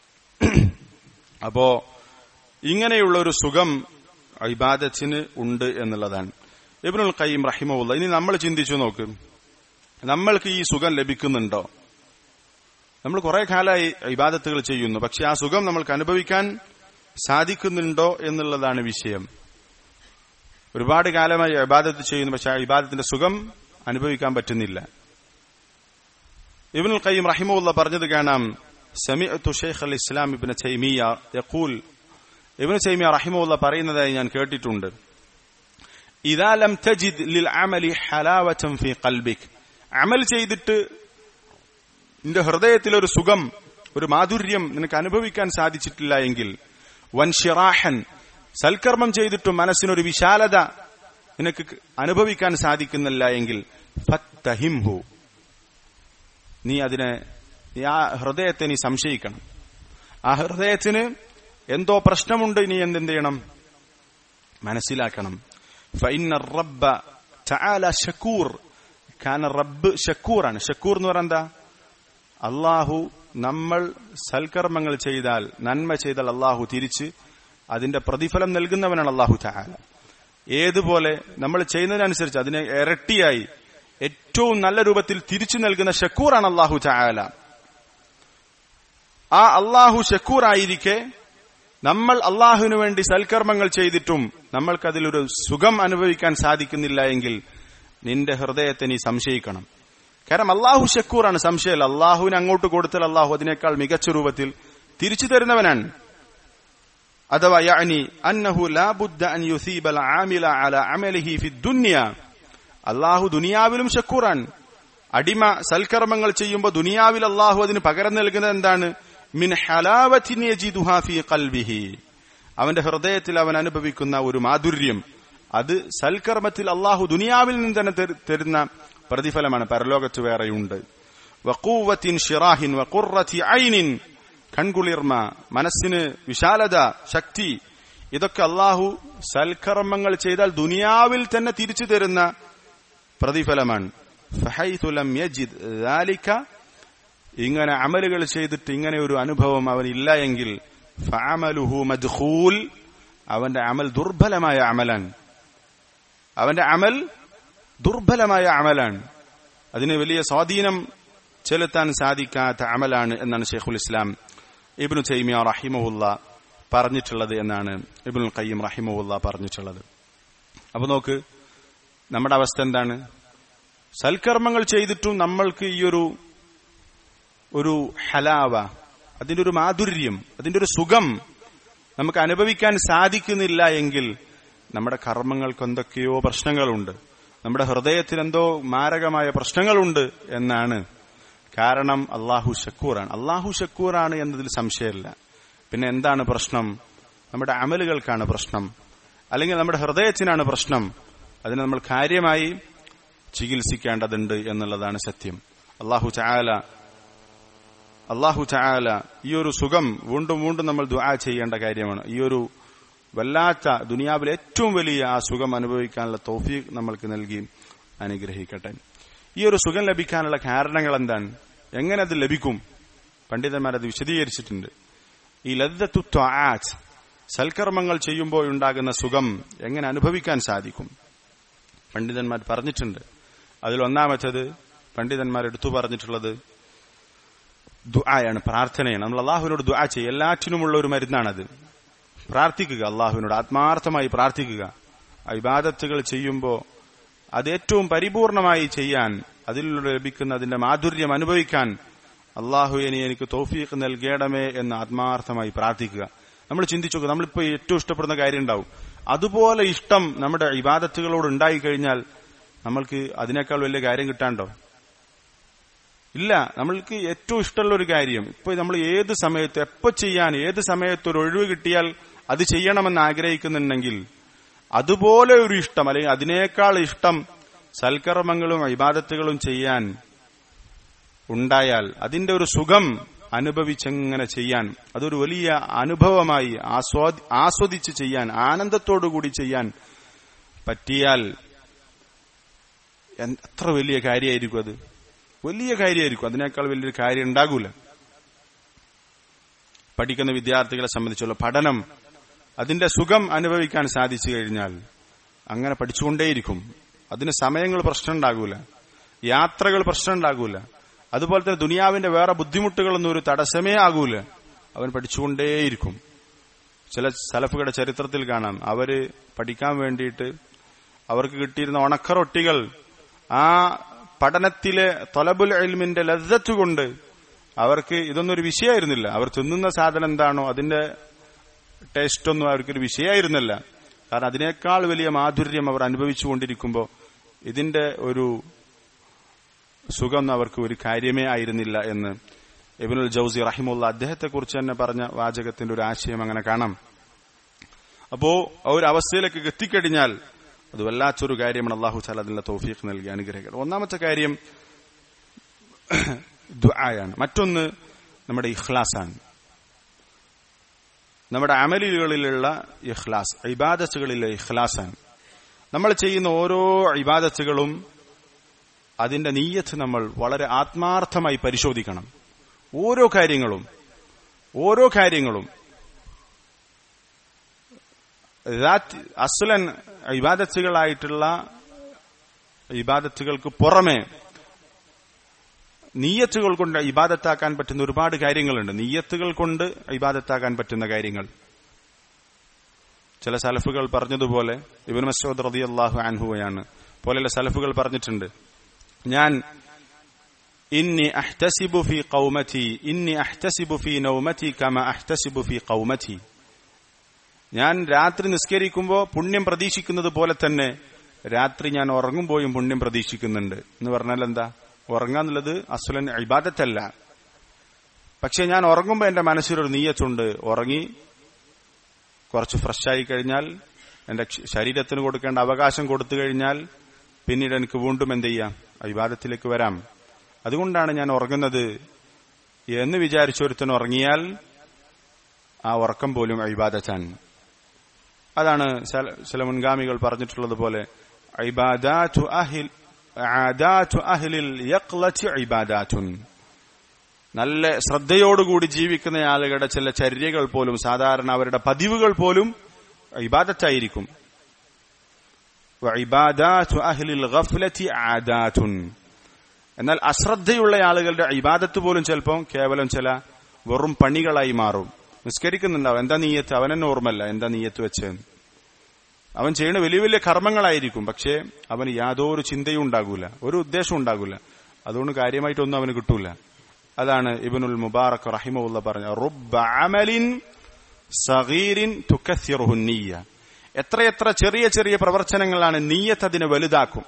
അപ്പോ ഇങ്ങനെയുള്ള ഒരു സുഖം ഇബാദത്തിന് ഉണ്ട് എന്നുള്ളതാണ് ഇബ്നുൽ ഖയ്യിം റഹിമുള്ള ഇനി നമ്മൾ ചിന്തിച്ചു നോക്ക് നമ്മൾക്ക് ഈ സുഖം ലഭിക്കുന്നുണ്ടോ നമ്മൾ കുറെ കാലമായി ഇബാദത്തുകൾ ചെയ്യുന്നു പക്ഷെ ആ സുഖം നമ്മൾക്ക് അനുഭവിക്കാൻ സാധിക്കുന്നുണ്ടോ എന്നുള്ളതാണ് വിഷയം ഒരുപാട് കാലമായി ഇബാദത്ത് ചെയ്യുന്നു പക്ഷെ ആ ഇബാദത്തിന്റെ സുഖം അനുഭവിക്കാൻ പറ്റുന്നില്ല ഇബ്നുൽ ഖയ്യിം റഹിമുള്ള പറഞ്ഞത് കാണാം സമിഅത്തു ഷെയ്ഖ് അൽ ഇസ്ലാം ഇബ്നു തൈമിയ യഖൂൽ ഇബ്നു തൈമിയ റഹിമുള്ള പറയുന്നതായി ഞാൻ കേട്ടിട്ടുണ്ട് ഇദാ ലം തജിദ് ലിൽ അമലി ഹലാവതൻ ഫീ ഖൽബിക് അമൽ ചെയ്തിട്ട് നിന്റെ ഹൃദയത്തിൽ ഒരു സുഖം ഒരു മാധുര്യം നിനക്ക് അനുഭവിക്കാൻ സാധിച്ചിട്ടില്ല എങ്കിൽ വൻഷിറാഹൻ സൽക്കർമ്മം ചെയ്തിട്ടും മനസ്സിനൊരു വിശാലത നിനക്ക് അനുഭവിക്കാൻ സാധിക്കുന്നില്ല എങ്കിൽ ഫത്തഹിംഹു നീ അതിനെ ആ ഹൃദയത്തെ നീ സംശയിക്കണം ആ ഹൃദയത്തിന് എന്തോ പ്രശ്നമുണ്ട് നീ എന്തെന്ത് ചെയ്യണം മനസ്സിലാക്കണം ഫൈന റബ്ബ തആല ഷക്കൂർ കാരണം റബ്ബ് ഷക്കൂറാണ് ഷക്കൂർ എന്ന് പറഞ്ഞാൽ എന്താ അള്ളാഹു നമ്മൾ സൽക്കർമ്മങ്ങൾ ചെയ്താൽ നന്മ ചെയ്താൽ അള്ളാഹു തിരിച്ച് അതിന്റെ പ്രതിഫലം നൽകുന്നവനാണ് അള്ളാഹു ചാല ഏതുപോലെ നമ്മൾ ചെയ്യുന്നതിനനുസരിച്ച് അതിനെ ഇരട്ടിയായി ഏറ്റവും നല്ല രൂപത്തിൽ തിരിച്ചു നൽകുന്ന ഷക്കൂറാണ് അള്ളാഹു ചായാല ആ അള്ളാഹു ഷക്കൂറായിരിക്കെ നമ്മൾ അള്ളാഹുവിനു വേണ്ടി സൽക്കർമ്മങ്ങൾ ചെയ്തിട്ടും നമ്മൾക്കതിലൊരു സുഖം അനുഭവിക്കാൻ സാധിക്കുന്നില്ല എങ്കിൽ നിന്റെ ഹൃദയത്തെ നീ സംശയിക്കണം കാരണം അള്ളാഹു ഷക്കൂറാണ് സംശയമല്ല അള്ളാഹുവിന് അങ്ങോട്ട് കൊടുത്താൽ അള്ളാഹു അതിനേക്കാൾ മികച്ച രൂപത്തിൽ തിരിച്ചു തരുന്നവനാണ് അഥവാ യാനി അന്നഹു ലാബുദ്ദ അൻ യുസീബൽ ആമില അല അമലിഹി ഫി ദുനിയ അള്ളാഹു ദുനിയാവിലും ഷക്കൂറാൻ അടിമ സൽക്കർമ്മങ്ങൾ ചെയ്യുമ്പോൾ ദുനിയാവിൽ അള്ളാഹു അതിന് പകരം നൽകുന്നത് എന്താണ് മിൻ ഹലാവത്തിൻ യജിദുഹാ ഫി ഖൽബിഹി അവന്റെ ഹൃദയത്തിൽ അവൻ അനുഭവിക്കുന്ന ഒരു മാധുര്യം അത് സൽക്കർമ്മത്തിൽ അള്ളാഹു ദുനിയാവിൽ നിന്ന് തന്നെ തരു- തരുന്ന പ്രതിഫലമാണ് പരലോകത്ത് വേറെയുണ്ട് വക്കൂവത്തിൻ ഷിറാഹിൻ വഖുറത്തി ഐനിൻ കൺകുളിർമ മനസ്സിന് വിശാലത ശക്തി ഇതൊക്കെ അള്ളാഹു സൽക്കർമ്മങ്ങൾ ചെയ്താൽ ദുനിയാവിൽ തന്നെ തിരിച്ചു തരുന്ന പ്രതിഫലമാണ് ഫഹൈതു ലം യജിദ് ذلك ഇങ്ങനെ അമലുകൾ ചെയ്തിട്ട് ഇങ്ങനെ ഒരു അനുഭവം അവനില്ല എങ്കിൽ ഫഅമലുഹു മദ്ഖൂൽ അവന്റെ അമൽ ദുർബലമായ അമലാണ് അവന്റെ അമൽ ദുർബലമായ അമലാണ് അതിന് വലിയ സ്വാധീനം ചെലുത്താൻ സാധിക്കാത്ത അമലാണ് എന്നാണ് ഷെയ്ഖുൽ ഇസ്ലാം ഇബ്നു തൈമിയ റഹിമുല്ല പറഞ്ഞിട്ടുള്ളത് എന്നാണ് ഇബ്നുൽ ഖയ്യിം റഹിമുല്ല പറഞ്ഞിട്ടുള്ളത് അപ്പൊ നോക്ക് നമ്മുടെ അവസ്ഥ എന്താണ് സൽക്കർമ്മങ്ങൾ ചെയ്തിട്ടും നമ്മൾക്ക് ഈ ഒരു ഒരു ഹലാവ അതിന്റെ ഒരു മാധുര്യം അതിന്റെ ഒരു സുഖം നമുക്ക് അനുഭവിക്കാൻ സാധിക്കുന്നില്ല എങ്കിൽ നമ്മുടെ കർമ്മങ്ങൾക്ക് എന്തൊക്കെയോ പ്രശ്നങ്ങളുണ്ട് നമ്മുടെ ഹൃദയത്തിൽ എന്തോ മാരകമായ പ്രശ്നങ്ങളുണ്ട് എന്നാണ് കാരണം അള്ളാഹു ഷക്കൂറാണ് അള്ളാഹു ഷക്കൂറാണ് എന്നതിൽ സംശയമില്ല പിന്നെ എന്താണ് പ്രശ്നം നമ്മുടെ അമലുകൾക്കാണ് പ്രശ്നം അല്ലെങ്കിൽ നമ്മുടെ ഹൃദയത്തിനാണ് പ്രശ്നം അതിനെ നമ്മൾ കാര്യമായി ചികിത്സിക്കേണ്ടതുണ്ട് എന്നുള്ളതാണ് സത്യം അള്ളാഹു ചായാല അള്ളാഹു ചായാല ഈ ഒരു സുഖം വീണ്ടും വീണ്ടും നമ്മൾ ദുആ ചെയ്യേണ്ട കാര്യമാണ് ഈ ഒരു വല്ലാത്ത ദുനിയാവിലെ ഏറ്റവും വലിയ ആ സുഖം അനുഭവിക്കാനുള്ള തൗഫീഖ് നമ്മൾക്ക് നൽകി അനുഗ്രഹിക്കട്ടെ ഈ ഒരു സുഖം ലഭിക്കാനുള്ള കാരണങ്ങൾ എന്താണ് എങ്ങനെ അത് ലഭിക്കും പണ്ഡിതന്മാർ അത് വിശദീകരിച്ചിട്ടുണ്ട് ഈ ലദ്ദത്തു ത്വആത്ത് സൽക്കർമ്മങ്ങൾ ചെയ്യുമ്പോൾ ഉണ്ടാകുന്ന സുഖം എങ്ങനെ അനുഭവിക്കാൻ സാധിക്കും പണ്ഡിതന്മാർ പറഞ്ഞിട്ടുണ്ട് അതിൽ ഒന്നാമത്തത് പണ്ഡിതന്മാർ എടുത്തു പറഞ്ഞിട്ടുള്ളത് ദുആയാണ് പ്രാർത്ഥനയാണ് നമ്മൾ അള്ളാഹുവിനോട് ദുആ ചെയ്യുക എല്ലാറ്റിനുമുള്ള ഒരു മരുന്നാണത് പ്രാർത്ഥിക്കുക അള്ളാഹുവിനോട് ആത്മാർത്ഥമായി പ്രാർത്ഥിക്കുക ഇബാദത്തുകൾ ചെയ്യുമ്പോൾ അത് ഏറ്റവും പരിപൂർണമായി ചെയ്യാൻ അതിലൂടെ ലഭിക്കുന്ന അതിന്റെ മാധുര്യം അനുഭവിക്കാൻ അള്ളാഹു ഇനി എനിക്ക് തൗഫീഖ് നൽകേണമേ എന്ന് ആത്മാർത്ഥമായി പ്രാർത്ഥിക്കുക നമ്മൾ ചിന്തിച്ചു നോക്കുക നമ്മളിപ്പോ ഏറ്റവും ഇഷ്ടപ്പെടുന്ന കാര്യം ഉണ്ടാവും അതുപോലെ ഇഷ്ടം നമ്മുടെ ഇബാദത്തുകളോട് ഉണ്ടായി കഴിഞ്ഞാൽ നമ്മൾക്ക് അതിനേക്കാൾ വലിയ കാര്യം കിട്ടാണ്ടോ ഇല്ല നമ്മൾക്ക് ഏറ്റവും ഇഷ്ടമുള്ള ഒരു കാര്യം ഇപ്പൊ നമ്മൾ ഏത് സമയത്ത് എപ്പോ ചെയ്യാൻ ഏത് സമയത്ത് ഒരു ഒഴിവ് കിട്ടിയാൽ അത് ചെയ്യണമെന്ന് ആഗ്രഹിക്കുന്നുണ്ടെങ്കിൽ അതുപോലെ ഒരു ഇഷ്ടം അല്ലെങ്കിൽ അതിനേക്കാൾ ഇഷ്ടം സൽക്കർമ്മങ്ങളും ഇബാദത്തുകളും ചെയ്യാൻ ഉണ്ടായാൽ അതിന്റെ ഒരു സുഖം അനുഭവിച്ചെങ്ങനെ ചെയ്യാൻ അതൊരു വലിയ അനുഭവമായി ആസ്വാദി ആസ്വദിച്ച് ചെയ്യാൻ ആനന്ദത്തോടുകൂടി ചെയ്യാൻ പറ്റിയാൽ എത്ര വലിയ കാര്യമായിരിക്കും അത് വലിയ കാര്യമായിരിക്കും അതിനേക്കാൾ വലിയൊരു കാര്യം ഉണ്ടാകൂല പഠിക്കുന്ന വിദ്യാർത്ഥികളെ സംബന്ധിച്ചുള്ള പഠനം അതിന്റെ സുഖം അനുഭവിക്കാൻ സാധിച്ചു കഴിഞ്ഞാൽ അങ്ങനെ പഠിച്ചുകൊണ്ടേയിരിക്കും അതിന് സമയങ്ങൾ പ്രശ്നം ഉണ്ടാകൂല യാത്രകൾ പ്രശ്നം ഉണ്ടാകൂല അതുപോലെ തന്നെ ദുനിയാവിന്റെ വേറെ ബുദ്ധിമുട്ടുകളൊന്നും ഒരു തടസ്സമേ ആകൂല അവൻ പഠിച്ചുകൊണ്ടേയിരിക്കും ചില സലഫുകളുടെ ചരിത്രത്തിൽ കാണാം അവര് പഠിക്കാൻ വേണ്ടിയിട്ട് അവർക്ക് കിട്ടിയിരുന്ന ഉണക്കറൊട്ടികൾ ആ പഠനത്തിലെ തൊലബുൽ എൽമിന്റെ ലജ്ജത്ത് കൊണ്ട് അവർക്ക് ഇതൊന്നും ഒരു വിഷയമായിരുന്നില്ല അവർ തിന്നുന്ന സാധനം എന്താണോ അതിന്റെ ടേസ്റ്റ് ഒന്നും അവർക്കൊരു വിഷയമായിരുന്നില്ല കാരണം അതിനേക്കാൾ വലിയ മാധുര്യം അവർ അനുഭവിച്ചുകൊണ്ടിരിക്കുമ്പോൾ ഇതിന്റെ ഒരു സുഖം അവർക്ക് ഒരു കാര്യമേ ആയിരുന്നില്ല എന്ന് ഇബിനുൽ ജൌസി റഹിമുള്ള അദ്ദേഹത്തെ കുറിച്ച് തന്നെ പറഞ്ഞ വാചകത്തിന്റെ ഒരു ആശയം അങ്ങനെ കാണാം അപ്പോ ആ ഒരു അവസ്ഥയിലേക്ക് എത്തിക്കഴിഞ്ഞാൽ അത് വല്ലാത്തൊരു കാര്യമാണ് അള്ളാഹു താല അതിനുള്ള തൗഫീഖ് നൽകി അനുഗ്രഹിക്കണം ഒന്നാമത്തെ കാര്യം ദുആയാണ് മറ്റൊന്ന് നമ്മുടെ ഇഖ്ലാസാണ് നമ്മുടെ അമലുകളിലുള്ള ഇഖ്ലാസ് ഇബാദത്തുകളിലെ ഇഖ്ലാസാണ് നമ്മൾ ചെയ്യുന്ന ഓരോ ഇബാദത്തുകളും അതിന്റെ നീയത്ത് നമ്മൾ വളരെ ആത്മാർത്ഥമായി പരിശോധിക്കണം ഓരോ കാര്യങ്ങളും ഓരോ കാര്യങ്ങളും അസുലൻ ഇബാദത്തുകളായിട്ടുള്ള ഇബാദത്തുകൾക്ക് പുറമെ നീയത്തുകൾ കൊണ്ട് ഇബാദത്താക്കാൻ പറ്റുന്ന ഒരുപാട് കാര്യങ്ങളുണ്ട് നീയത്തുകൾ കൊണ്ട് ഇബാദത്താക്കാൻ പറ്റുന്ന കാര്യങ്ങൾ ചില സലഫുകൾ പറഞ്ഞതുപോലെ ഇബൻ മസൂദ് റതി അള്ളാഹു അൻഹുവയാണ് പോലെയുള്ള സലഫുകൾ പറഞ്ഞിട്ടുണ്ട് ഞാൻ ഇന്നി അഹ്തസിബു ഫി ഖൗമതി ഇന്നി അഹ്തസിബു ഫി നൗമതി കമ അഹ്തസിബു ഫി ഖൗമതി ഞാൻ രാത്രി നിസ്കരിക്കുമ്പോൾ പുണ്യം പ്രതീക്ഷിക്കുന്നത് പോലെ തന്നെ രാത്രി ഞാൻ ഉറങ്ങുമ്പോഴും പുണ്യം പ്രതീക്ഷിക്കുന്നുണ്ട് എന്ന് പറഞ്ഞാൽ എന്താ ഉറങ്ങാന്നുള്ളത് അസുലൻ ഇബാദത്തല്ല പക്ഷെ ഞാൻ ഉറങ്ങുമ്പോൾ എന്റെ മനസ്സിലൊരു നീയത്തുണ്ട് ഉറങ്ങി കുറച്ച് ഫ്രഷായി കഴിഞ്ഞാൽ എന്റെ ക്ഷ- ശരീരത്തിന് കൊടുക്കേണ്ട അവകാശം കൊടുത്തു കഴിഞ്ഞാൽ പിന്നീട് എനിക്ക് വീണ്ടും എന്ത് ചെയ്യാം വിവാദത്തിലേക്ക് വരാം അതുകൊണ്ടാണ് ഞാൻ ഉറങ്ങുന്നത് എന്ന് വിചാരിച്ചൊരുത്തൻ ഉറങ്ങിയാൽ ആ ഉറക്കം പോലും ഇബാദത്താണ് അതാണ് ചില- ചില മുൻഗാമികൾ പറഞ്ഞിട്ടുള്ളത് പോലെ ഇബാദാതു അഹിൽ ആദാതു അഹ്ലിൽ യഖ്ലത്തി ഇബാദാത്തുൻ നല്ല ശ്രദ്ധയോടുകൂടി ജീവിക്കുന്ന ആളുകളുടെ ചില ചര്യകൾ പോലും സാധാരണ അവരുടെ പതിവുകൾ പോലും ഇബാദത്തായിരിക്കും വഇബാദാതു അഹ്ലിൽ ഗഫ്ലത്തി ആദാത്തുൻ എന്നാൽ അശ്രദ്ധയുള്ള ആളുകളുടെ ഇബാദത്ത് പോലും ചിലപ്പം കേവലം ചില വെറും പണികളായി മാറും നിസ്കരിക്കുന്നുണ്ടാവും എന്താ നീയത്ത് അവനെന്നെ ഓർമ്മല്ല എന്താ നീയത്ത് വെച്ചെന്ന് അവൻ ചെയ്യുന്ന വലിയ വലിയ കർമ്മങ്ങളായിരിക്കും പക്ഷേ അവന് യാതൊരു ചിന്തയും ഉണ്ടാകൂല ഒരു ഉദ്ദേശവും ഉണ്ടാകൂല അതുകൊണ്ട് കാര്യമായിട്ടൊന്നും അവന് കിട്ടൂല അതാണ് ഇബനുൽ മുബാറക് റഹിമുള്ള പറഞ്ഞ റുബ്ബ അമലിൻ സഗീരിൻ തുക്കസിറുഹു നീയ എത്രയെത്ര ചെറിയ ചെറിയ പ്രവർത്തനങ്ങളാണ് നീയത്ത് അതിനെ വലുതാക്കും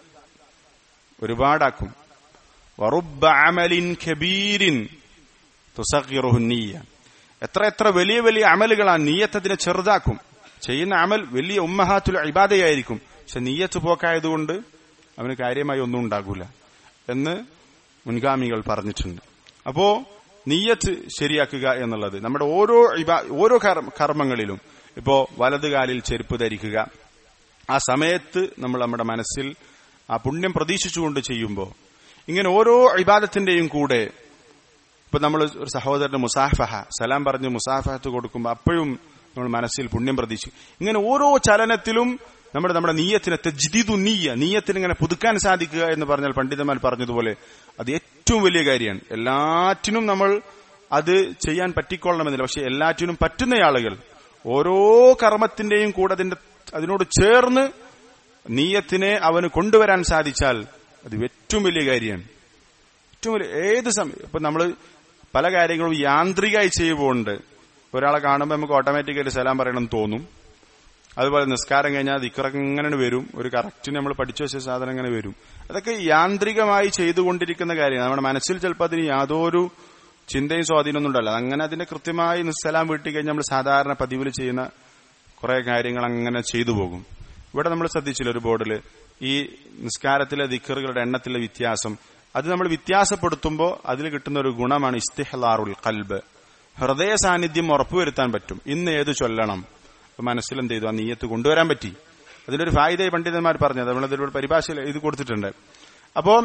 ഒരുപാടാക്കും വറുബ്ബ അമലിൻ കബീരിൻ തുസഗിറുഹു നീയ എത്ര എത്ര വലിയ വലിയ അമലുകളാണ് നീയത്ത് അതിനെ ചെറുതാക്കും ചെയ്യുന്ന അമൽ വലിയ ഉമ്മഹാത്തുൽ ഇബാദയായിരിക്കും പക്ഷെ നീയത്ത് പോക്കായതുകൊണ്ട് അവന് കാര്യമായി ഒന്നും ഉണ്ടാകൂല എന്ന് മുൻഗാമികൾ പറഞ്ഞിട്ടുണ്ട് അപ്പോ നീയത്ത് ശരിയാക്കുക എന്നുള്ളത് നമ്മുടെ ഓരോ ഇബാ- ഓരോ കർമ്മ- കർമ്മങ്ങളിലും ഇപ്പോ വലതുകാലിൽ ചെരുപ്പ് ധരിക്കുക ആ സമയത്ത് നമ്മൾ നമ്മുടെ മനസ്സിൽ ആ പുണ്യം പ്രതീക്ഷിച്ചുകൊണ്ട് ചെയ്യുമ്പോൾ ഇങ്ങനെ ഓരോ ഇബാദത്തിന്റെയും കൂടെ ഇപ്പൊ നമ്മൾ ഒരു സഹോദരന് മുസാഫഹ സലാം പറഞ്ഞ് മുസാഫഹത്ത് കൊടുക്കുമ്പോൾ അപ്പോഴും നമ്മൾ മനസ്സിൽ പുണ്യം പ്രതീക്ഷിക്കും ഇങ്ങനെ ഓരോ ചലനത്തിലും നമ്മുടെ നമ്മുടെ നീയത്തിന് തെജ്ദീദു നീയ നീയത്തിന് ഇങ്ങനെ പുതുക്കാൻ സാധിക്കുക എന്ന് പറഞ്ഞാൽ പണ്ഡിതന്മാർ പറഞ്ഞതുപോലെ അത് ഏറ്റവും വലിയ കാര്യമാണ് എല്ലാറ്റിനും നമ്മൾ അത് ചെയ്യാൻ പറ്റിക്കൊള്ളണമെന്നില്ല പക്ഷെ എല്ലാറ്റിനും പറ്റുന്ന ആളുകൾ ഓരോ കർമ്മത്തിന്റെയും കൂടെ അതിന്റെ അതിനോട് ചേർന്ന് നീയത്തിനെ അവന് കൊണ്ടുവരാൻ സാധിച്ചാൽ അത് ഏറ്റവും വലിയ കാര്യമാണ് ഏറ്റവും വലിയ ഏത് സമയം ഇപ്പൊ നമ്മൾ പല കാര്യങ്ങളും യാന്ത്രികമായി ചെയ്യുമ്പോണ്ട് ഒരാളെ കാണുമ്പോൾ നമുക്ക് ഓട്ടോമാറ്റിക്കായിട്ട് സലാം പറയണമെന്ന് തോന്നും അതുപോലെ നിസ്കാരം കഴിഞ്ഞാൽ ദിക്കറൊക്കെ ഇങ്ങനെ വരും ഒരു കറക്റ്റ് നമ്മൾ പഠിച്ചു വെച്ച സാധനം ഇങ്ങനെ വരും അതൊക്കെ യാന്ത്രികമായി ചെയ്തുകൊണ്ടിരിക്കുന്ന കാര്യമാണ് നമ്മുടെ മനസ്സിൽ ചിലപ്പോൾ അതിന് യാതൊരു ചിന്തയും സ്വാധീനമൊന്നും ഉണ്ടല്ലോ അങ്ങനെ അതിന്റെ കൃത്യമായി നിസ്സലാം വീട്ടി കഴിഞ്ഞാൽ നമ്മൾ സാധാരണ പതിവിൽ ചെയ്യുന്ന കുറെ കാര്യങ്ങൾ അങ്ങനെ ചെയ്തു പോകും ഇവിടെ നമ്മൾ ശ്രദ്ധിച്ചില്ല ഒരു ബോർഡിൽ ഈ നിസ്കാരത്തിലെ ദിക്കറുകളുടെ എണ്ണത്തിലെ വ്യത്യാസം അത് നമ്മൾ വ്യത്യാസപ്പെടുത്തുമ്പോൾ അതിൽ കിട്ടുന്ന ഒരു ഗുണമാണ് ഇസ്തിഹലാറുൽ കൽബ് ഹൃദയ സാന്നിധ്യം ഉറപ്പുവരുത്താൻ പറ്റും ഇന്ന് ഏത് ചൊല്ലണം അപ്പൊ മനസ്സിൽ എന്ത് ചെയ്തു ആ നീയത്ത് കൊണ്ടുവരാൻ പറ്റി അതിലൊരു ഫായിദ പണ്ഡിതന്മാർ പറഞ്ഞത് നമ്മളതിലൂടെ പരിഭാഷയിൽ ഇത് കൊടുത്തിട്ടുണ്ട് അപ്പം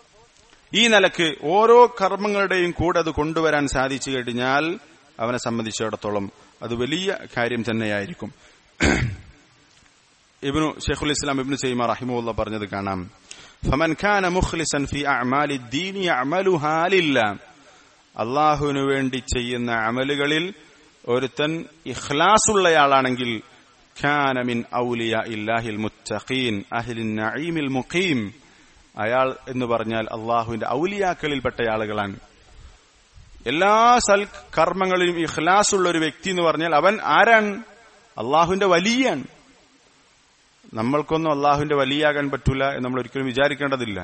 ഈ നിലക്ക് ഓരോ കർമ്മങ്ങളുടെയും കൂടെ അത് കൊണ്ടുവരാൻ സാധിച്ചു കഴിഞ്ഞാൽ അവനെ സംബന്ധിച്ചിടത്തോളം അത് വലിയ കാര്യം തന്നെയായിരിക്കും ഇബ്നു ഷെയ്ഖുൽ ഇസ്ലാം ഇബ്നു സൈമ റഹിമുള്ള പറഞ്ഞത് കാണാം ഫമൻ ഖാന മുഖ്ലിസൻ ഫി അഅമാലി ദീൻ യഅമലുഹാ ലില്ലാഹ് അള്ളാഹുവിനു വേണ്ടി ചെയ്യുന്ന അമലുകളിൽ ഒരുത്തൻ ഇഖ്ലാസുള്ളയാളാണെങ്കിൽ ഖാന മിൻ ഔലിയ ഇല്ലാഹിൽ മുത്തഖീൻ അഹ്ലിൻ നഈമിൽ മുഖീം അയാൾ എന്ന് പറഞ്ഞാൽ അള്ളാഹുവിന്റെ ഔലിയാക്കളിൽപ്പെട്ട ആളുകളാണ് എല്ലാ സൽ കർമ്മങ്ങളിലും ഇഖ്ലാസുള്ള ഒരു വ്യക്തി എന്ന് പറഞ്ഞാൽ അവൻ ആരാണ് അള്ളാഹുവിന്റെ വലിയാണ് നമ്മൾക്കൊന്നും അള്ളാഹുവിന്റെ വലിയാകാൻ പറ്റൂല എന്ന് നമ്മൾ ഒരിക്കലും വിചാരിക്കേണ്ടതില്ല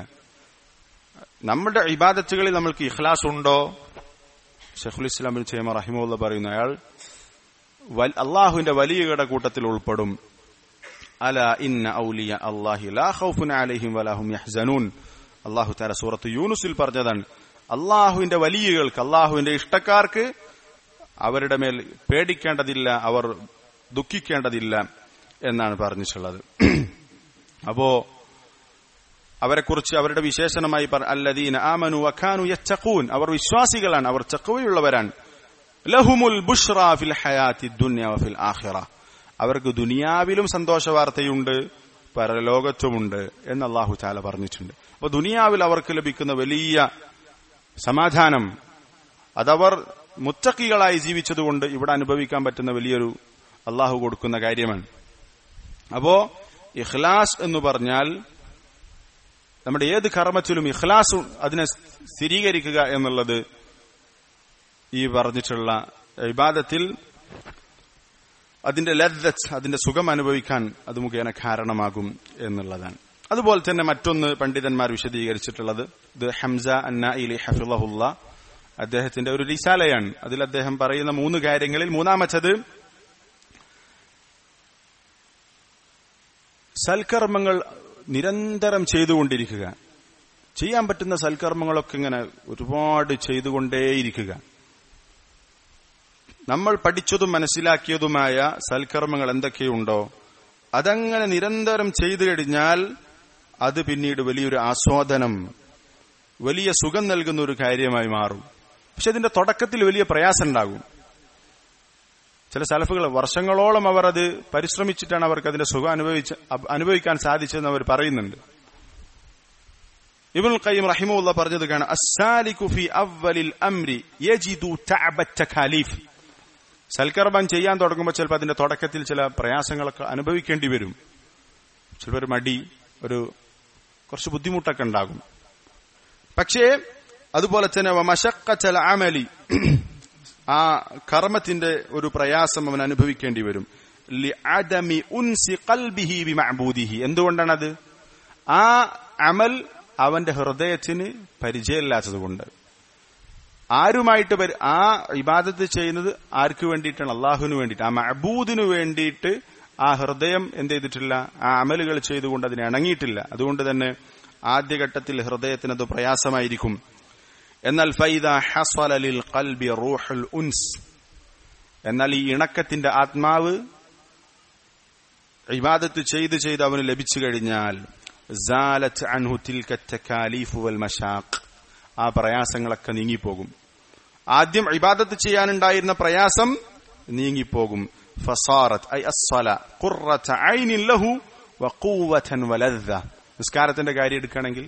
നമ്മുടെ ഇബാദത്തുകളിൽ നമ്മൾക്ക് ഇഖ്ലാസ് ഉണ്ടോ ഷെഖുൽ ഇസ്ലാം ബിൻ ചേമ റഹിമുള്ള പറയുന്ന അയാൾ വൽ- അള്ളാഹുവിന്റെ വലിയയുടെ കൂട്ടത്തിൽ ഉൾപ്പെടും അല ഇന്ന ഔലിയ അള്ളാഹി ലാ ഖൗഫുൻ അലൈഹിം വലാഹും യഹ്സനൂൻ അള്ളാഹു താല സൂറത്ത് യൂനുസിൽ പറഞ്ഞതാണ് അള്ളാഹുവിന്റെ വലിയകൾക്ക് അള്ളാഹുവിന്റെ ഇഷ്ടക്കാർക്ക് അവരുടെ മേൽ പേടിക്കേണ്ടതില്ല അവർ ദുഃഖിക്കേണ്ടതില്ല എന്നാണ് പറഞ്ഞിട്ടുള്ളത് അപ്പോ അവരെക്കുറിച്ച് അവരുടെ വിശേഷണമായി പറ അല്ലദീന ആമനു വഖാനു യത്തഖൂൻ അവർ വിശ്വാസികളാണ് അവർ ചക്കവയുള്ളവരാണ് ലഹുമുൽ ബുഷ്റ ഫിൽ ഹയാത്തി ദുനിയ വഫിൽ ആഖിറ അവർക്ക് ദുനിയാവിലും സന്തോഷ വാർത്തയുണ്ട് പരലോകത്തുമുണ്ട് എന്ന് അള്ളാഹു ചാല പറഞ്ഞിട്ടുണ്ട് അപ്പൊ ദുനിയാവിൽ അവർക്ക് ലഭിക്കുന്ന വലിയ സമാധാനം അതവർ മുത്തക്കികളായി ജീവിച്ചതുകൊണ്ട് ഇവിടെ അനുഭവിക്കാൻ പറ്റുന്ന വലിയൊരു അള്ളാഹു കൊടുക്കുന്ന കാര്യമാണ് അപ്പോ ഇഖ്ലാസ് എന്ന് പറഞ്ഞാൽ നമ്മുടെ ഏത് കർമ്മത്തിലും ഇഖ്ലാസ് അതിനെ സ്ഥിരീകരിക്കുക എന്നുള്ളത് ഈ പറഞ്ഞിട്ടുള്ള ഇബാദത്തിൽ അതിന്റെ ലദ്ദത്ത് അതിന്റെ സുഖം അനുഭവിക്കാൻ അത് മുഖേന കാരണമാകും എന്നുള്ളതാണ് അതുപോലെ തന്നെ മറ്റൊന്ന് പണ്ഡിതന്മാർ വിശദീകരിച്ചിട്ടുള്ളത് ഇത് ഹംസ അന്ന ഇലി ഹഫിളഹുല്ല അദ്ദേഹത്തിന്റെ ഒരു റിസാലയാണ് അതിൽ അദ്ദേഹം പറയുന്ന മൂന്ന് കാര്യങ്ങളിൽ മൂന്നാമത്തത് സൽക്കർമ്മങ്ങൾ നിരന്തരം ചെയ്തുകൊണ്ടിരിക്കുക ചെയ്യാൻ പറ്റുന്ന സൽക്കർമ്മങ്ങളൊക്കെ ഇങ്ങനെ ഒരുപാട് ചെയ്തുകൊണ്ടേയിരിക്കുക നമ്മൾ പഠിച്ചതും മനസ്സിലാക്കിയതുമായ സൽക്കർമ്മങ്ങൾ എന്തൊക്കെയുണ്ടോ അതങ്ങനെ നിരന്തരം ചെയ്തു കഴിഞ്ഞാൽ അത് പിന്നീട് വലിയൊരു ആസ്വാദനം വലിയ സുഖം നൽകുന്ന ഒരു കാര്യമായി മാറും പക്ഷെ അതിന്റെ തുടക്കത്തിൽ വലിയ പ്രയാസം ഉണ്ടാകും ചില സലഫുകൾ വർഷങ്ങളോളം അവർ അത് പരിശ്രമിച്ചിട്ടാണ് അവർക്ക് അതിന്റെ സുഖം അനുഭവിച്ച് അനുഭവിക്കാൻ സാധിച്ചതെന്ന് അവർ പറയുന്നുണ്ട് ഇബുൽ ഖയ്യിം റഹിമുള്ള പറഞ്ഞത് കാണാം അസ്സാലിഖു ഫി അവ്വലിൽ അംരി യജിദു തഅബത്ത ഖലീഫ് സൽക്കർമ്മം ചെയ്യാൻ തുടങ്ങുമ്പോൾ ചിലപ്പോൾ അതിന്റെ തുടക്കത്തിൽ ചില പ്രയാസങ്ങളൊക്കെ അനുഭവിക്കേണ്ടി വരും ചിലപ്പോൾ ഒരു മടി ഒരു കുറച്ച് ബുദ്ധിമുട്ടൊക്കെ ഉണ്ടാകും പക്ഷേ അതുപോലെ തന്നെ മശക്കച്ചല അമലി ആ കർമ്മത്തിന്റെ ഒരു പ്രയാസം അവൻ അനുഭവിക്കേണ്ടി വരും എന്തുകൊണ്ടാണത് ആ അമൽ അവന്റെ ഹൃദയത്തിന് പരിചയമില്ലാത്തതുകൊണ്ട് ആരുമായിട്ട് ആ ഇബാദത്ത് ചെയ്യുന്നത് ആർക്ക് വേണ്ടിയിട്ടാണ് അള്ളാഹുവിന് വേണ്ടിയിട്ട് ആ മഹബൂദിന് വേണ്ടിയിട്ട് ആ ഹൃദയം എന്ത് ചെയ്തിട്ടില്ല ആ അമലുകൾ ചെയ്തുകൊണ്ട് അതിനെ ഇണങ്ങിയിട്ടില്ല അതുകൊണ്ട് തന്നെ ആദ്യഘട്ടത്തിൽ ഹൃദയത്തിന് അത് പ്രയാസമായിരിക്കും എന്നാൽ ഫൈദ ഹസ്വലിൽ കൽബി റൂഹുൽ ഉൻസ് എന്നാൽ ഈ ഇണക്കത്തിന്റെ ആത്മാവ് ഇബാദത്ത് ചെയ്ത് ചെയ്ത് അവന് ലഭിച്ചു കഴിഞ്ഞാൽ സാലത്ത് അൻഹു തിൽക്കറ്റ വൽ മഷാഖ് ആ പ്രയാസങ്ങളൊക്കെ നീങ്ങിപ്പോകും ആദ്യം ഇബാദത്ത് ചെയ്യാനുണ്ടായിരുന്ന പ്രയാസം നീങ്ങിപ്പോകും ഫസാറത്ത് ഐ അസ്സല ഖുറത ഐനിൻ ലഹു വഖൂവതൻ വലദ്ദ നിസ്കാരത്തിന്റെ കാര്യം എടുക്കുകയാണെങ്കിൽ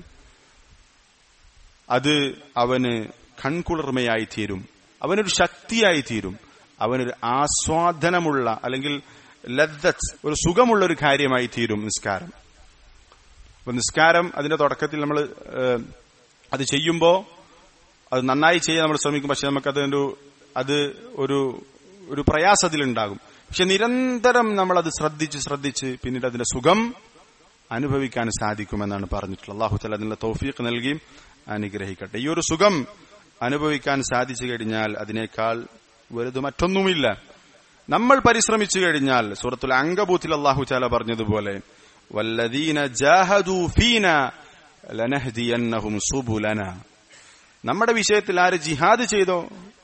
അത് അവന് കൺകുളിർമയായി തീരും അവനൊരു ശക്തിയായി തീരും അവനൊരു ആസ്വാദനമുള്ള അല്ലെങ്കിൽ ലദ്ദത്ത് ഒരു സുഖമുള്ള ഒരു കാര്യമായി തീരും നിസ്കാരം അപ്പൊ നിസ്കാരം അതിന്റെ തുടക്കത്തിൽ നമ്മൾ അത് ചെയ്യുമ്പോൾ അത് നന്നായി ചെയ്യാൻ നമ്മൾ ശ്രമിക്കും പക്ഷെ നമുക്കത് ഒരു അത് ഒരു ഒരു പ്രയാസത്തിലുണ്ടാകും പക്ഷെ നിരന്തരം നമ്മൾ അത് ശ്രദ്ധിച്ച് ശ്രദ്ധിച്ച് പിന്നീട് അതിന്റെ സുഖം അനുഭവിക്കാൻ സാധിക്കുമെന്നാണ് പറഞ്ഞിട്ടുള്ളത് അള്ളാഹു തല അതിനുള്ള തൗഫീഖ് നൽകിയും അനുഗ്രഹിക്കട്ടെ ഈ ഒരു സുഖം അനുഭവിക്കാൻ സാധിച്ചു കഴിഞ്ഞാൽ അതിനേക്കാൾ വലുത് മറ്റൊന്നുമില്ല നമ്മൾ പരിശ്രമിച്ചു കഴിഞ്ഞാൽ സൂറത്തുൽ അങ്കബൂത്തിൽ അള്ളാഹു ചാല പറഞ്ഞതുപോലെ വല്ലദീന ജാഹദു ഫീന ലനഹ്ദിയന്നഹും സുബുലന നമ്മുടെ വിഷയത്തിൽ ആര് ജിഹാദ് ചെയ്തോ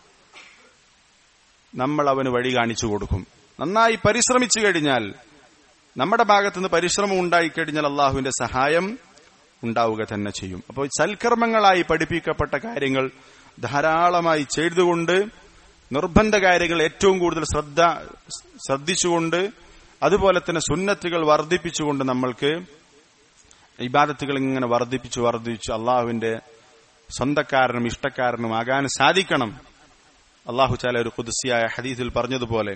നമ്മൾ അവന് വഴി കാണിച്ചു കൊടുക്കും നന്നായി പരിശ്രമിച്ചു കഴിഞ്ഞാൽ നമ്മുടെ ഭാഗത്തുനിന്ന് പരിശ്രമം ഉണ്ടായിക്കഴിഞ്ഞാൽ അള്ളാഹുവിന്റെ സഹായം ഉണ്ടാവുക തന്നെ ചെയ്യും അപ്പോൾ സൽക്കർമ്മങ്ങളായി പഠിപ്പിക്കപ്പെട്ട കാര്യങ്ങൾ ധാരാളമായി ചെയ്തുകൊണ്ട് നിർബന്ധ കാര്യങ്ങൾ ഏറ്റവും കൂടുതൽ ശ്രദ്ധ ശ്രദ്ധിച്ചുകൊണ്ട് അതുപോലെ തന്നെ സുന്നത്തുകൾ വർദ്ധിപ്പിച്ചുകൊണ്ട് നമ്മൾക്ക് ഇബാദത്തുകൾ ഇങ്ങനെ വർദ്ധിപ്പിച്ചു വർദ്ധിപ്പിച്ചു അള്ളാഹുവിന്റെ സ്വന്തക്കാരനും ഇഷ്ടക്കാരനും ആകാൻ സാധിക്കണം അള്ളാഹു ചാല ഒരു കുതിസിയായ ഹദീസിൽ പറഞ്ഞതുപോലെ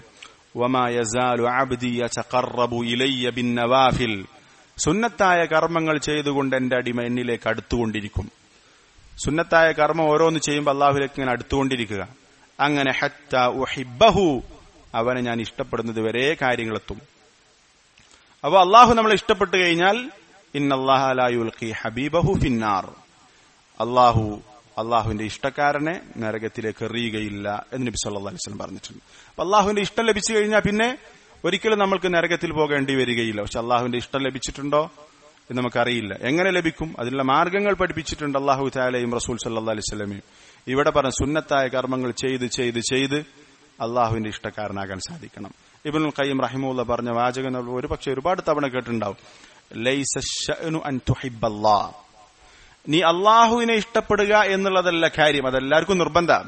സുന്നത്തായ കർമ്മങ്ങൾ ചെയ്തുകൊണ്ട് എന്റെ അടിമ എന്നിലേക്ക് അടുത്തുകൊണ്ടിരിക്കും സുന്നത്തായ കർമ്മം ഓരോന്ന് ചെയ്യുമ്പോൾ അള്ളാഹുലേക്ക് ഇങ്ങനെ അടുത്തുകൊണ്ടിരിക്കുക അങ്ങനെ ഹത്ത ഉഹിബഹു അവനെ ഞാൻ ഇഷ്ടപ്പെടുന്നത് വരെ കാര്യങ്ങളെത്തും അപ്പോൾ അള്ളാഹു നമ്മളെ ഇഷ്ടപ്പെട്ടു കഴിഞ്ഞാൽ ഇന്നല്ലാഹുൽഖി ഹബീബഹു ഫിന്നാർ അള്ളാഹു അള്ളാഹുവിന്റെ ഇഷ്ടക്കാരനെ നരകത്തിലേക്ക് എറിയുകയില്ല എന്ന് നബി സല്ലാ അലിസ്ലം പറഞ്ഞിട്ടുണ്ട് അപ്പൊ അള്ളാഹുവിന്റെ ഇഷ്ടം ലഭിച്ചു കഴിഞ്ഞാൽ പിന്നെ ഒരിക്കലും നമ്മൾക്ക് നരകത്തിൽ പോകേണ്ടി വരികയില്ല പക്ഷെ അള്ളാഹുവിന്റെ ഇഷ്ടം ലഭിച്ചിട്ടുണ്ടോ എന്ന് നമുക്കറിയില്ല എങ്ങനെ ലഭിക്കും അതിനുള്ള മാർഗങ്ങൾ പഠിപ്പിച്ചിട്ടുണ്ട് അള്ളാഹു താലയും റസൂൽ സല്ലാ അലിസ്ലമയും ഇവിടെ പറഞ്ഞ സുന്നത്തായ കർമ്മങ്ങൾ ചെയ്ത് ചെയ്ത് ചെയ്ത് അള്ളാഹുവിന്റെ ഇഷ്ടക്കാരനാകാൻ സാധിക്കണം ഇബിൻ ഖയ്യം റഹിമുള്ള പറഞ്ഞ വാചകം നമ്മൾ ഒരുപക്ഷെ ഒരുപാട് തവണ കേട്ടിട്ടുണ്ടാവും നീ അള്ളാഹുവിനെ ഇഷ്ടപ്പെടുക എന്നുള്ളതല്ല കാര്യം അതെല്ലാവർക്കും നിർബന്ധം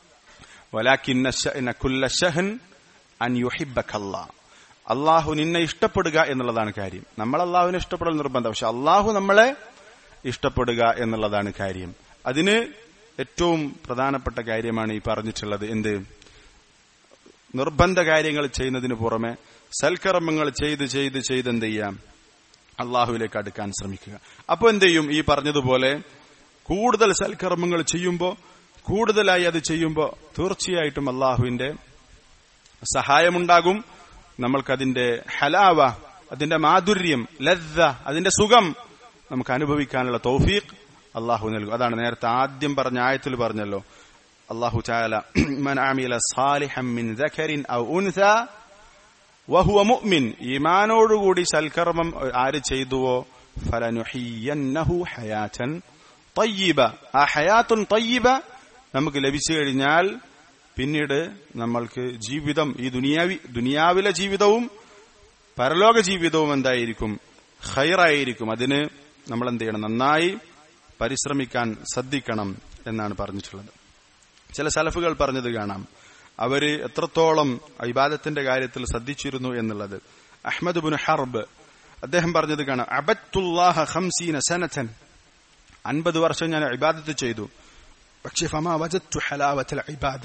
അള്ളാഹു നിന്നെ ഇഷ്ടപ്പെടുക എന്നുള്ളതാണ് കാര്യം നമ്മൾ അള്ളാഹുവിനെ ഇഷ്ടപ്പെടൽ നിർബന്ധം പക്ഷെ അള്ളാഹു നമ്മളെ ഇഷ്ടപ്പെടുക എന്നുള്ളതാണ് കാര്യം അതിന് ഏറ്റവും പ്രധാനപ്പെട്ട കാര്യമാണ് ഈ പറഞ്ഞിട്ടുള്ളത് എന്ത് നിർബന്ധ കാര്യങ്ങൾ ചെയ്യുന്നതിന് പുറമെ സൽക്കർമ്മങ്ങൾ ചെയ്ത് ചെയ്ത് ചെയ്ത് എന്ത് ചെയ്യാം അള്ളാഹുവിലേക്ക് അടുക്കാൻ ശ്രമിക്കുക അപ്പൊ എന്ത് ചെയ്യും ഈ പറഞ്ഞതുപോലെ കൂടുതൽ സൽക്കർമ്മങ്ങൾ ചെയ്യുമ്പോൾ കൂടുതലായി അത് ചെയ്യുമ്പോൾ തീർച്ചയായിട്ടും അള്ളാഹുവിന്റെ സഹായമുണ്ടാകും നമ്മൾക്കതിന്റെ ഹലാവ അതിന്റെ മാധുര്യം ലദ്ദ അതിന്റെ സുഖം നമുക്ക് അനുഭവിക്കാനുള്ള തൗഫീഖ് അള്ളാഹു നൽകും അതാണ് നേരത്തെ ആദ്യം പറഞ്ഞ ആയത്തിൽ പറഞ്ഞല്ലോ അള്ളാഹു ചാല മൻ ആമില സാലിഹം മിൻ ദഖരിൻ ഔ ഉൻസ വഹുവ മുഅ്മിൻ ഈമാനോടുകൂടി സൽക്കർമ്മം ആര് ചെയ്തുവോ ഫലനുഹിയന്നഹു ഹയാതൻ തയ്യിബ ആ ഹയാത്തുൻ തയ്യിബ നമുക്ക് ലഭിച്ചു കഴിഞ്ഞാൽ പിന്നീട് നമ്മൾക്ക് ജീവിതം ഈ ദുനിയാവി ദുനിയാവിലെ ജീവിതവും പരലോക ജീവിതവും എന്തായിരിക്കും ഹൈറായിരിക്കും അതിന് നമ്മൾ എന്ത് ചെയ്യണം നന്നായി പരിശ്രമിക്കാൻ ശ്രദ്ധിക്കണം എന്നാണ് പറഞ്ഞിട്ടുള്ളത് ചില സലഫുകൾ പറഞ്ഞത് കാണാം അവര് എത്രത്തോളം ഇബാദത്തിന്റെ കാര്യത്തിൽ ശ്രദ്ധിച്ചിരുന്നു എന്നുള്ളത് അഹ്മദ് ബുൻ ഹർബ് അദ്ദേഹം പറഞ്ഞത് കാണാം അബത്തുല്ലാഹ ഹംസീന സനഥൻ അൻപത് വർഷം ഞാൻ ഇബാദത്ത് ചെയ്തു പക്ഷെ ഫമാ വജത്തു ഹലാവത്തൽ ഇബാദ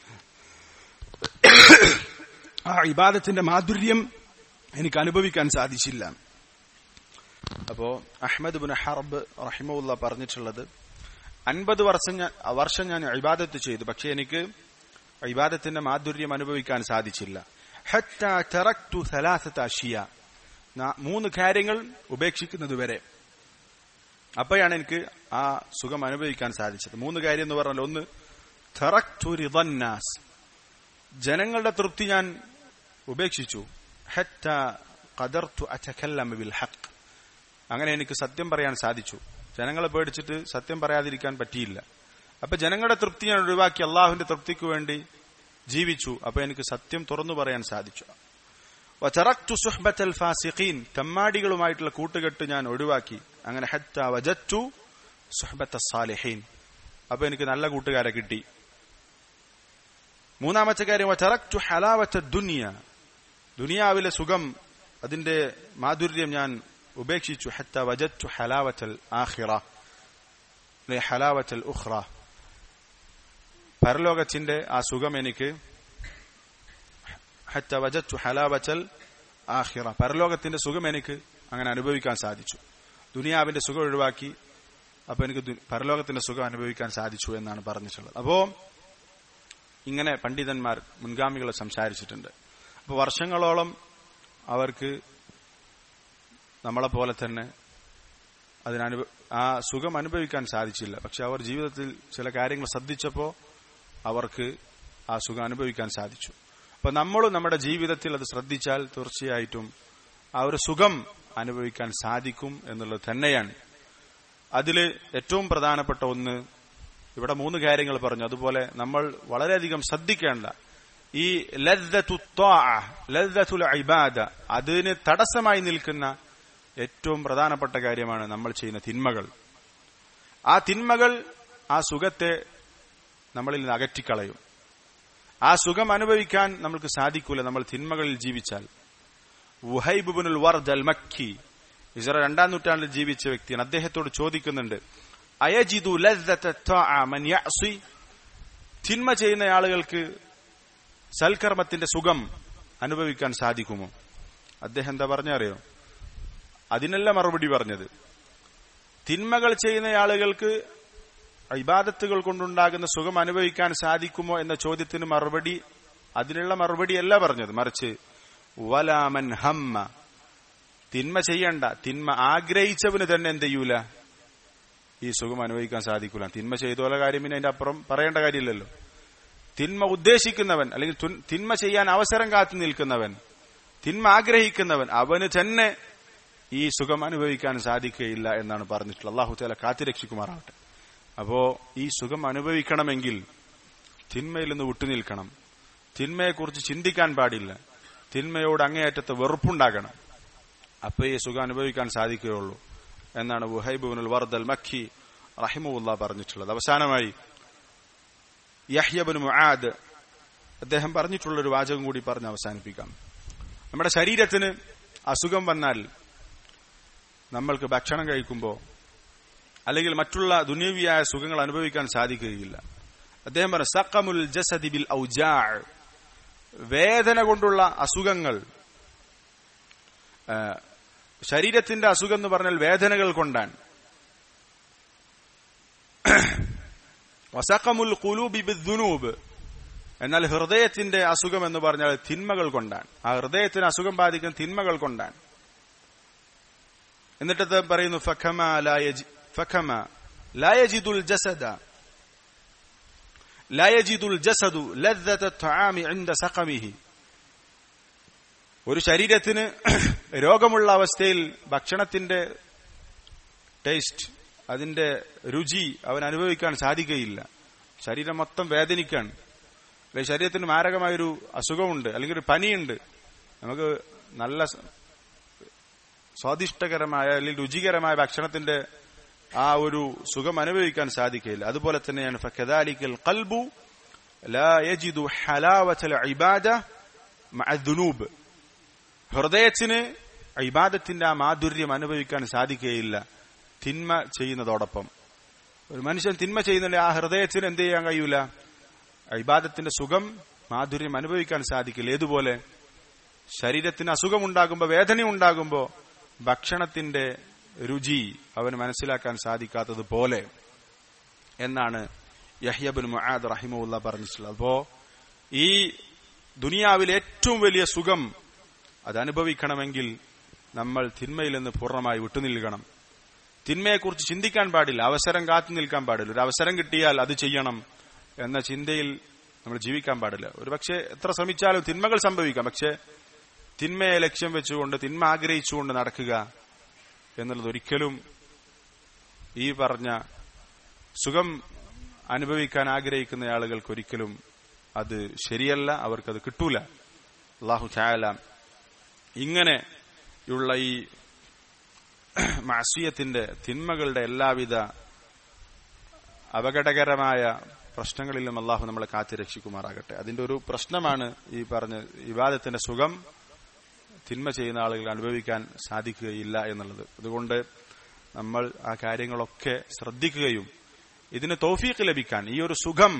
ആ ഇബാദത്തിന്റെ മാധുര്യം എനിക്ക് അനുഭവിക്കാൻ സാധിച്ചില്ല അപ്പോ അഹ്മദ് ബുൻ ഹർബ് റഹിമുല്ല പറഞ്ഞിട്ടുള്ളത് അൻപത് വർഷം ഞാൻ വർഷം ഞാൻ ഇബാദത്ത് ചെയ്തു പക്ഷെ എനിക്ക് ഇബാദത്തിന്റെ മാധുര്യം അനുഭവിക്കാൻ സാധിച്ചില്ല അഷിയ മൂന്ന് കാര്യങ്ങൾ ഉപേക്ഷിക്കുന്നത് വരെ അപ്പോഴാണ് എനിക്ക് ആ സുഖം അനുഭവിക്കാൻ സാധിച്ചത് മൂന്ന് കാര്യം എന്ന് പറഞ്ഞാൽ ഒന്ന് ഥറക്തുരിദന്നാസ് ജനങ്ങളുടെ തൃപ്തി ഞാൻ ഉപേക്ഷിച്ചു ഹറ്റ ഖദർതു അതകല്ലമ ബിൽ ഹഖ് അങ്ങനെ എനിക്ക് സത്യം പറയാൻ സാധിച്ചു ജനങ്ങളെ പേടിച്ചിട്ട് സത്യം പറയാതിരിക്കാൻ പറ്റിയില്ല അപ്പൊ ജനങ്ങളുടെ തൃപ്തി ഞാൻ ഒഴിവാക്കി അള്ളാഹുവിന്റെ തൃപ്തിക്ക് വേണ്ടി ജീവിച്ചു അപ്പൊ എനിക്ക് സത്യം തുറന്നു പറയാൻ സാധിച്ചു ഫാസിഖീൻ തമ്മാടികളുമായിട്ടുള്ള കൂട്ടുകെട്ട് ഞാൻ ഒഴിവാക്കി അങ്ങനെ ഹത്ത വജറ്റു സുഹബത്ത സാലിഹീൻ അപ്പൊ എനിക്ക് നല്ല കൂട്ടുകാരെ കിട്ടി മൂന്നാമത്തെ കാര്യം വചറക്തു ഹലാവത്ത ദുനിയ ദുനിയാവിലെ സുഖം അതിന്റെ മാധുര്യം ഞാൻ ഉപേക്ഷിച്ചു ഹത്ത വജറ്റു ഹലാവത്തൽ ആഖിറ ഹലാവത്തൽ ഉഖ്റ പരലോകത്തിന്റെ ആ സുഖം എനിക്ക് ഹത്ത വജറ്റു ഹലാവത്തൽ ആഖിറ പരലോകത്തിന്റെ സുഖം എനിക്ക് അങ്ങനെ അനുഭവിക്കാൻ സാധിച്ചു ദുനിയാവിന്റെ സുഖം ഒഴിവാക്കി അപ്പൊ എനിക്ക് പരലോകത്തിന്റെ സുഖം അനുഭവിക്കാൻ സാധിച്ചു എന്നാണ് പറഞ്ഞിട്ടുള്ളത് അപ്പോ ഇങ്ങനെ പണ്ഡിതന്മാർ മുൻഗാമികൾ സംസാരിച്ചിട്ടുണ്ട് അപ്പൊ വർഷങ്ങളോളം അവർക്ക് നമ്മളെ പോലെ തന്നെ അതിനനുഭ ആ സുഖം അനുഭവിക്കാൻ സാധിച്ചില്ല പക്ഷെ അവർ ജീവിതത്തിൽ ചില കാര്യങ്ങൾ ശ്രദ്ധിച്ചപ്പോ അവർക്ക് ആ സുഖം അനുഭവിക്കാൻ സാധിച്ചു അപ്പൊ നമ്മളും നമ്മുടെ ജീവിതത്തിൽ അത് ശ്രദ്ധിച്ചാൽ തീർച്ചയായിട്ടും ആ ഒരു സുഖം അനുഭവിക്കാൻ സാധിക്കും എന്നുള്ളത് തന്നെയാണ് അതില് ഏറ്റവും പ്രധാനപ്പെട്ട ഒന്ന് ഇവിടെ മൂന്ന് കാര്യങ്ങൾ പറഞ്ഞു അതുപോലെ നമ്മൾ വളരെയധികം ശ്രദ്ധിക്കേണ്ട ഈ ലദ്ദത്തുൽ ഇബാദ അതിന് തടസ്സമായി നിൽക്കുന്ന ഏറ്റവും പ്രധാനപ്പെട്ട കാര്യമാണ് നമ്മൾ ചെയ്യുന്ന തിന്മകൾ ആ തിന്മകൾ ആ സുഖത്തെ നമ്മളിൽ നിന്ന് അകറ്റിക്കളയും ആ സുഖം അനുഭവിക്കാൻ നമുക്ക് സാധിക്കൂല നമ്മൾ തിന്മകളിൽ ജീവിച്ചാൽ വുഹൈബുബുനുൽ വർദ് അൽ മക്കി ഇസ്ര രണ്ടാം നൂറ്റാണ്ടിൽ ജീവിച്ച വ്യക്തിയാണ് അദ്ദേഹത്തോട് ചോദിക്കുന്നുണ്ട് അയജിദു ലസ്സി തിന്മ ചെയ്യുന്ന ആളുകൾക്ക് സൽക്കർമ്മത്തിന്റെ സുഖം അനുഭവിക്കാൻ സാധിക്കുമോ അദ്ദേഹം എന്താ പറഞ്ഞറിയോ അതിനല്ല മറുപടി പറഞ്ഞത് തിന്മകൾ ചെയ്യുന്ന ആളുകൾക്ക് ഇബാദത്തുകൾ കൊണ്ടുണ്ടാകുന്ന സുഖം അനുഭവിക്കാൻ സാധിക്കുമോ എന്ന ചോദ്യത്തിന് മറുപടി അതിനുള്ള മറുപടിയല്ല പറഞ്ഞത് മറിച്ച് വലാമൻ ഹമ്മ തിന്മ ചെയ്യണ്ട തിന്മ ആഗ്രഹിച്ചവന് തന്നെ എന്ത് ചെയ്യൂല ഈ സുഖം അനുഭവിക്കാൻ സാധിക്കൂല തിന്മ ചെയ്തോല കാര്യം പിന്നെ അതിന്റെ അപ്പുറം പറയേണ്ട കാര്യമില്ലല്ലോ തിന്മ ഉദ്ദേശിക്കുന്നവൻ അല്ലെങ്കിൽ തിന്മ ചെയ്യാൻ അവസരം കാത്തു നിൽക്കുന്നവൻ തിന്മ ആഗ്രഹിക്കുന്നവൻ അവന് തന്നെ ഈ സുഖം അനുഭവിക്കാൻ സാധിക്കുകയില്ല എന്നാണ് പറഞ്ഞിട്ടുള്ളത് അള്ളാഹു താല കാത്തിരക്ഷിക്കുമാറാവട്ടെ അപ്പോ ഈ സുഖം അനുഭവിക്കണമെങ്കിൽ തിന്മയിൽ നിന്ന് വിട്ടുനിൽക്കണം തിന്മയെക്കുറിച്ച് ചിന്തിക്കാൻ പാടില്ല തിന്മയോട് അങ്ങേയറ്റത്തെ വെറുപ്പുണ്ടാകണം അപ്പൊ ഈ സുഖം അനുഭവിക്കാൻ സാധിക്കുകയുള്ളൂ എന്നാണ് വുഹൈബുൽ വർദൽ മഖി റഹിമുല്ല പറഞ്ഞിട്ടുള്ളത് അവസാനമായി യഹ്യബിൻ മുആദ് അദ്ദേഹം പറഞ്ഞിട്ടുള്ളൊരു വാചകം കൂടി പറഞ്ഞ് അവസാനിപ്പിക്കാം നമ്മുടെ ശരീരത്തിന് അസുഖം വന്നാൽ നമ്മൾക്ക് ഭക്ഷണം കഴിക്കുമ്പോൾ അല്ലെങ്കിൽ മറ്റുള്ള ദുനിയവിയായ സുഖങ്ങൾ അനുഭവിക്കാൻ സാധിക്കുകയില്ല അദ്ദേഹം പറഞ്ഞു സക്കമുൽ ജസദി ബിൽ ഔജാ വേദന കൊണ്ടുള്ള അസുഖങ്ങൾ ശരീരത്തിന്റെ അസുഖം എന്ന് പറഞ്ഞാൽ വേദനകൾ കൊണ്ടാണ് വസക്കമുൽ കുലൂബി ബിദ്ദുനൂബ് എന്നാൽ ഹൃദയത്തിന്റെ അസുഖം എന്ന് പറഞ്ഞാൽ തിന്മകൾ കൊണ്ടാണ് ആ ഹൃദയത്തിന് അസുഖം ബാധിക്കുന്ന തിന്മകൾ കൊണ്ടാണ് എന്നിട്ട് പറയുന്നു ഫഖമ ഫഖമ ലായജിദുൽ ജസദ ലായജിദുൽ ജസദു ലദ്ദത الطعام عند سقمه ഒരു ശരീരത്തിന് രോഗമുള്ള അവസ്ഥയിൽ ഭക്ഷണത്തിന്റെ ടേസ്റ്റ് അതിന്റെ രുചി അവൻ അനുഭവിക്കാൻ സാധിക്കുകയില്ല ശരീരം മൊത്തം വേദനിക്കാണ് അല്ലെങ്കിൽ ശരീരത്തിന് മാരകമായൊരു അസുഖമുണ്ട് അല്ലെങ്കിൽ ഒരു പനിയുണ്ട് നമുക്ക് നല്ല സ്വാദിഷ്ടകരമായ അല്ലെങ്കിൽ രുചികരമായ ഭക്ഷണത്തിന്റെ ആ ഒരു സുഖം അനുഭവിക്കാൻ സാധിക്കില്ല അതുപോലെ തന്നെയാണ് ഫക്കദാലിക്കൽ ഖൽബു ലാ യജിദു ഹലാവത്തൽ ഇബാദ മഅ ദുനൂബ് ഹൃദയത്തിന് ഇബാദത്തിന്റെ ആ മാധുര്യം അനുഭവിക്കാൻ സാധിക്കുകയില്ല തിന്മ ചെയ്യുന്നതോടൊപ്പം ഒരു മനുഷ്യൻ തിന്മ ചെയ്യുന്നില്ല ആ ഹൃദയത്തിന് എന്ത് ചെയ്യാൻ കഴിയൂല ഇബാദത്തിന്റെ സുഖം മാധുര്യം അനുഭവിക്കാൻ സാധിക്കില്ല ഏതുപോലെ ശരീരത്തിന് അസുഖമുണ്ടാകുമ്പോൾ വേദന ഉണ്ടാകുമ്പോൾ ഭക്ഷണത്തിന്റെ രുചി അവന് മനസ്സിലാക്കാൻ സാധിക്കാത്തതുപോലെ എന്നാണ് യഹ്യബിൻ മുആദ് റഹിമുല്ല പറഞ്ഞിട്ടുള്ളത് അപ്പോ ഈ ദുനിയാവിലെ ഏറ്റവും വലിയ സുഖം അത് അനുഭവിക്കണമെങ്കിൽ നമ്മൾ തിന്മയിൽ നിന്ന് പൂർണ്ണമായി വിട്ടുനിൽക്കണം തിന്മയെക്കുറിച്ച് ചിന്തിക്കാൻ പാടില്ല അവസരം കാത്തു നിൽക്കാൻ പാടില്ല ഒരു അവസരം കിട്ടിയാൽ അത് ചെയ്യണം എന്ന ചിന്തയിൽ നമ്മൾ ജീവിക്കാൻ പാടില്ല ഒരു പക്ഷേ എത്ര ശ്രമിച്ചാലും തിന്മകൾ സംഭവിക്കാം പക്ഷേ തിന്മയെ ലക്ഷ്യം വെച്ചുകൊണ്ട് തിന്മ ആഗ്രഹിച്ചുകൊണ്ട് നടക്കുക എന്നുള്ളത് ഒരിക്കലും ഈ പറഞ്ഞ സുഖം അനുഭവിക്കാൻ ആഗ്രഹിക്കുന്ന ആളുകൾക്ക് ഒരിക്കലും അത് ശരിയല്ല അവർക്കത് കിട്ടൂല അള്ളാഹു ചായാല ഇങ്ങനെയുള്ള ഈ മാസിയത്തിന്റെ തിന്മകളുടെ എല്ലാവിധ അപകടകരമായ പ്രശ്നങ്ങളിലും അള്ളാഹു നമ്മളെ കാത്തി രക്ഷിക്കുമാറാകട്ടെ അതിന്റെ ഒരു പ്രശ്നമാണ് ഈ പറഞ്ഞ വിവാദത്തിന്റെ സുഖം തിന്മ ചെയ്യുന്ന ആളുകൾ അനുഭവിക്കാൻ സാധിക്കുകയില്ല എന്നുള്ളത് അതുകൊണ്ട് നമ്മൾ ആ കാര്യങ്ങളൊക്കെ ശ്രദ്ധിക്കുകയും ഇതിന് തോഫീക്ക് ലഭിക്കാൻ ഈ ഒരു സുഖം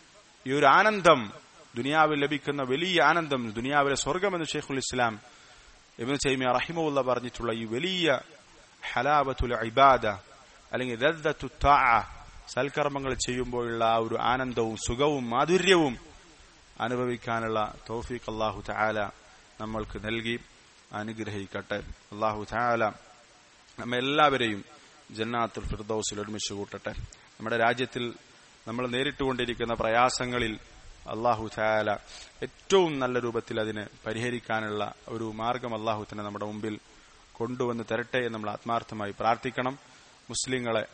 ഈ ഒരു ആനന്ദം ദുനിയാവിൽ ലഭിക്കുന്ന വലിയ ആനന്ദം ദുനിയാവിലെ സ്വർഗമെന്ന് ഷെയ്ഖുൽ ഇസ്ലാം ഇബിന് ചൈമിയ റഹിമുല്ല പറഞ്ഞിട്ടുള്ള ഈ വലിയ ഹലാബത്തുൽ ഇബാദ അല്ലെങ്കിൽ ലദ്ദത്തു താഅ സൽക്കർമ്മങ്ങൾ ചെയ്യുമ്പോഴുള്ള ആ ഒരു ആനന്ദവും സുഖവും മാധുര്യവും അനുഭവിക്കാനുള്ള തൗഫീഖ് അള്ളാഹു തആല നമ്മൾക്ക് നൽകി അനുഗ്രഹിക്കട്ടെ അള്ളാഹു തആല നമ്മെ എല്ലാവരെയും ജന്നാത്തുൽ ഫിർദൌസിൽ ഒരുമിച്ച് കൂട്ടട്ടെ നമ്മുടെ രാജ്യത്തിൽ നമ്മൾ നേരിട്ടുകൊണ്ടിരിക്കുന്ന പ്രയാസങ്ങളിൽ അള്ളാഹു ചായാല ഏറ്റവും നല്ല രൂപത്തിൽ അതിനെ പരിഹരിക്കാനുള്ള ഒരു മാർഗം അള്ളാഹു തന്നെ നമ്മുടെ മുമ്പിൽ കൊണ്ടുവന്ന് തരട്ടെ എന്ന് നമ്മൾ ആത്മാർത്ഥമായി പ്രാർത്ഥിക്കണം മുസ്ലിങ്ങളെ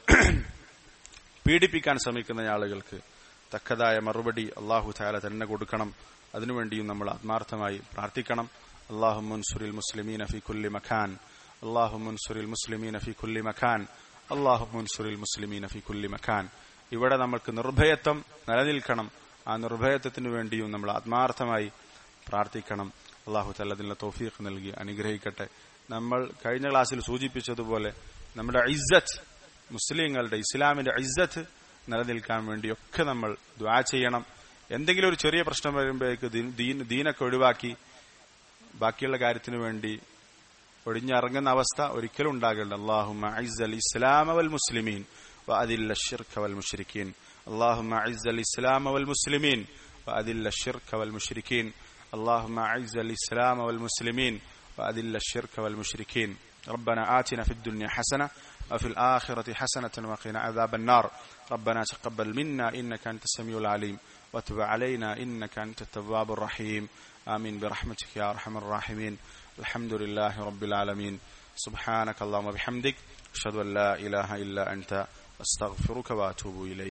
പീഡിപ്പിക്കാൻ ശ്രമിക്കുന്ന ആളുകൾക്ക് തക്കതായ മറുപടി അള്ളാഹു ചായാല തന്നെ കൊടുക്കണം അതിനുവേണ്ടിയും നമ്മൾ ആത്മാർത്ഥമായി പ്രാർത്ഥിക്കണം അള്ളാഹു മുൻസുറിൽ മുസ്ലിമീൻ ഫി കുല്ലി മഖാൻ അള്ളാഹു മുൻസുറിൽ മുസ്ലിമീൻ ഫി കുല്ലി മഖാൻ അള്ളാഹു മുൻസുറിൽ മുസ്ലിമീൻ ഫി കുല്ലി മഖാൻ ഇവിടെ നമ്മൾക്ക് നിർഭയത്വം നിലനിൽക്കണം ആ നിർഭയത്വത്തിനു വേണ്ടിയും നമ്മൾ ആത്മാർത്ഥമായി പ്രാർത്ഥിക്കണം അള്ളാഹു തല്ലതിനുള്ള തോഫീഖ് നൽകി അനുഗ്രഹിക്കട്ടെ നമ്മൾ കഴിഞ്ഞ ക്ലാസ്സിൽ സൂചിപ്പിച്ചതുപോലെ നമ്മുടെ ഇസ്സത്ത് മുസ്ലിങ്ങളുടെ ഇസ്ലാമിന്റെ ഇസ്സത്ത് നിലനിൽക്കാൻ വേണ്ടിയൊക്കെ നമ്മൾ ദ്വാ ചെയ്യണം എന്തെങ്കിലും ഒരു ചെറിയ പ്രശ്നം വരുമ്പോഴേക്ക് ദീനൊക്കെ ഒഴിവാക്കി ബാക്കിയുള്ള കാര്യത്തിനു വേണ്ടി ഒഴിഞ്ഞിറങ്ങുന്ന അവസ്ഥ ഒരിക്കലും ഉണ്ടാകില്ല അള്ളാഹുമ ഐസൽ ഇസ്ലാമ വൽ മുസ്ലിമീൻ وأذل الشرك والمشركين اللهم أعز الإسلام والمسلمين وأذل الشرك والمشركين اللهم أعز الإسلام والمسلمين وأذل الشرك والمشركين ربنا آتنا في الدنيا حسنة وفي الآخرة حسنة وقنا عذاب النار ربنا تقبل منا إنك أنت السميع العليم وتب علينا إنك أنت التواب الرحيم آمين برحمتك يا أرحم الراحمين الحمد لله رب العالمين سبحانك اللهم وبحمدك أشهد أن لا إله إلا أنت أستغفرك وأتوب إليك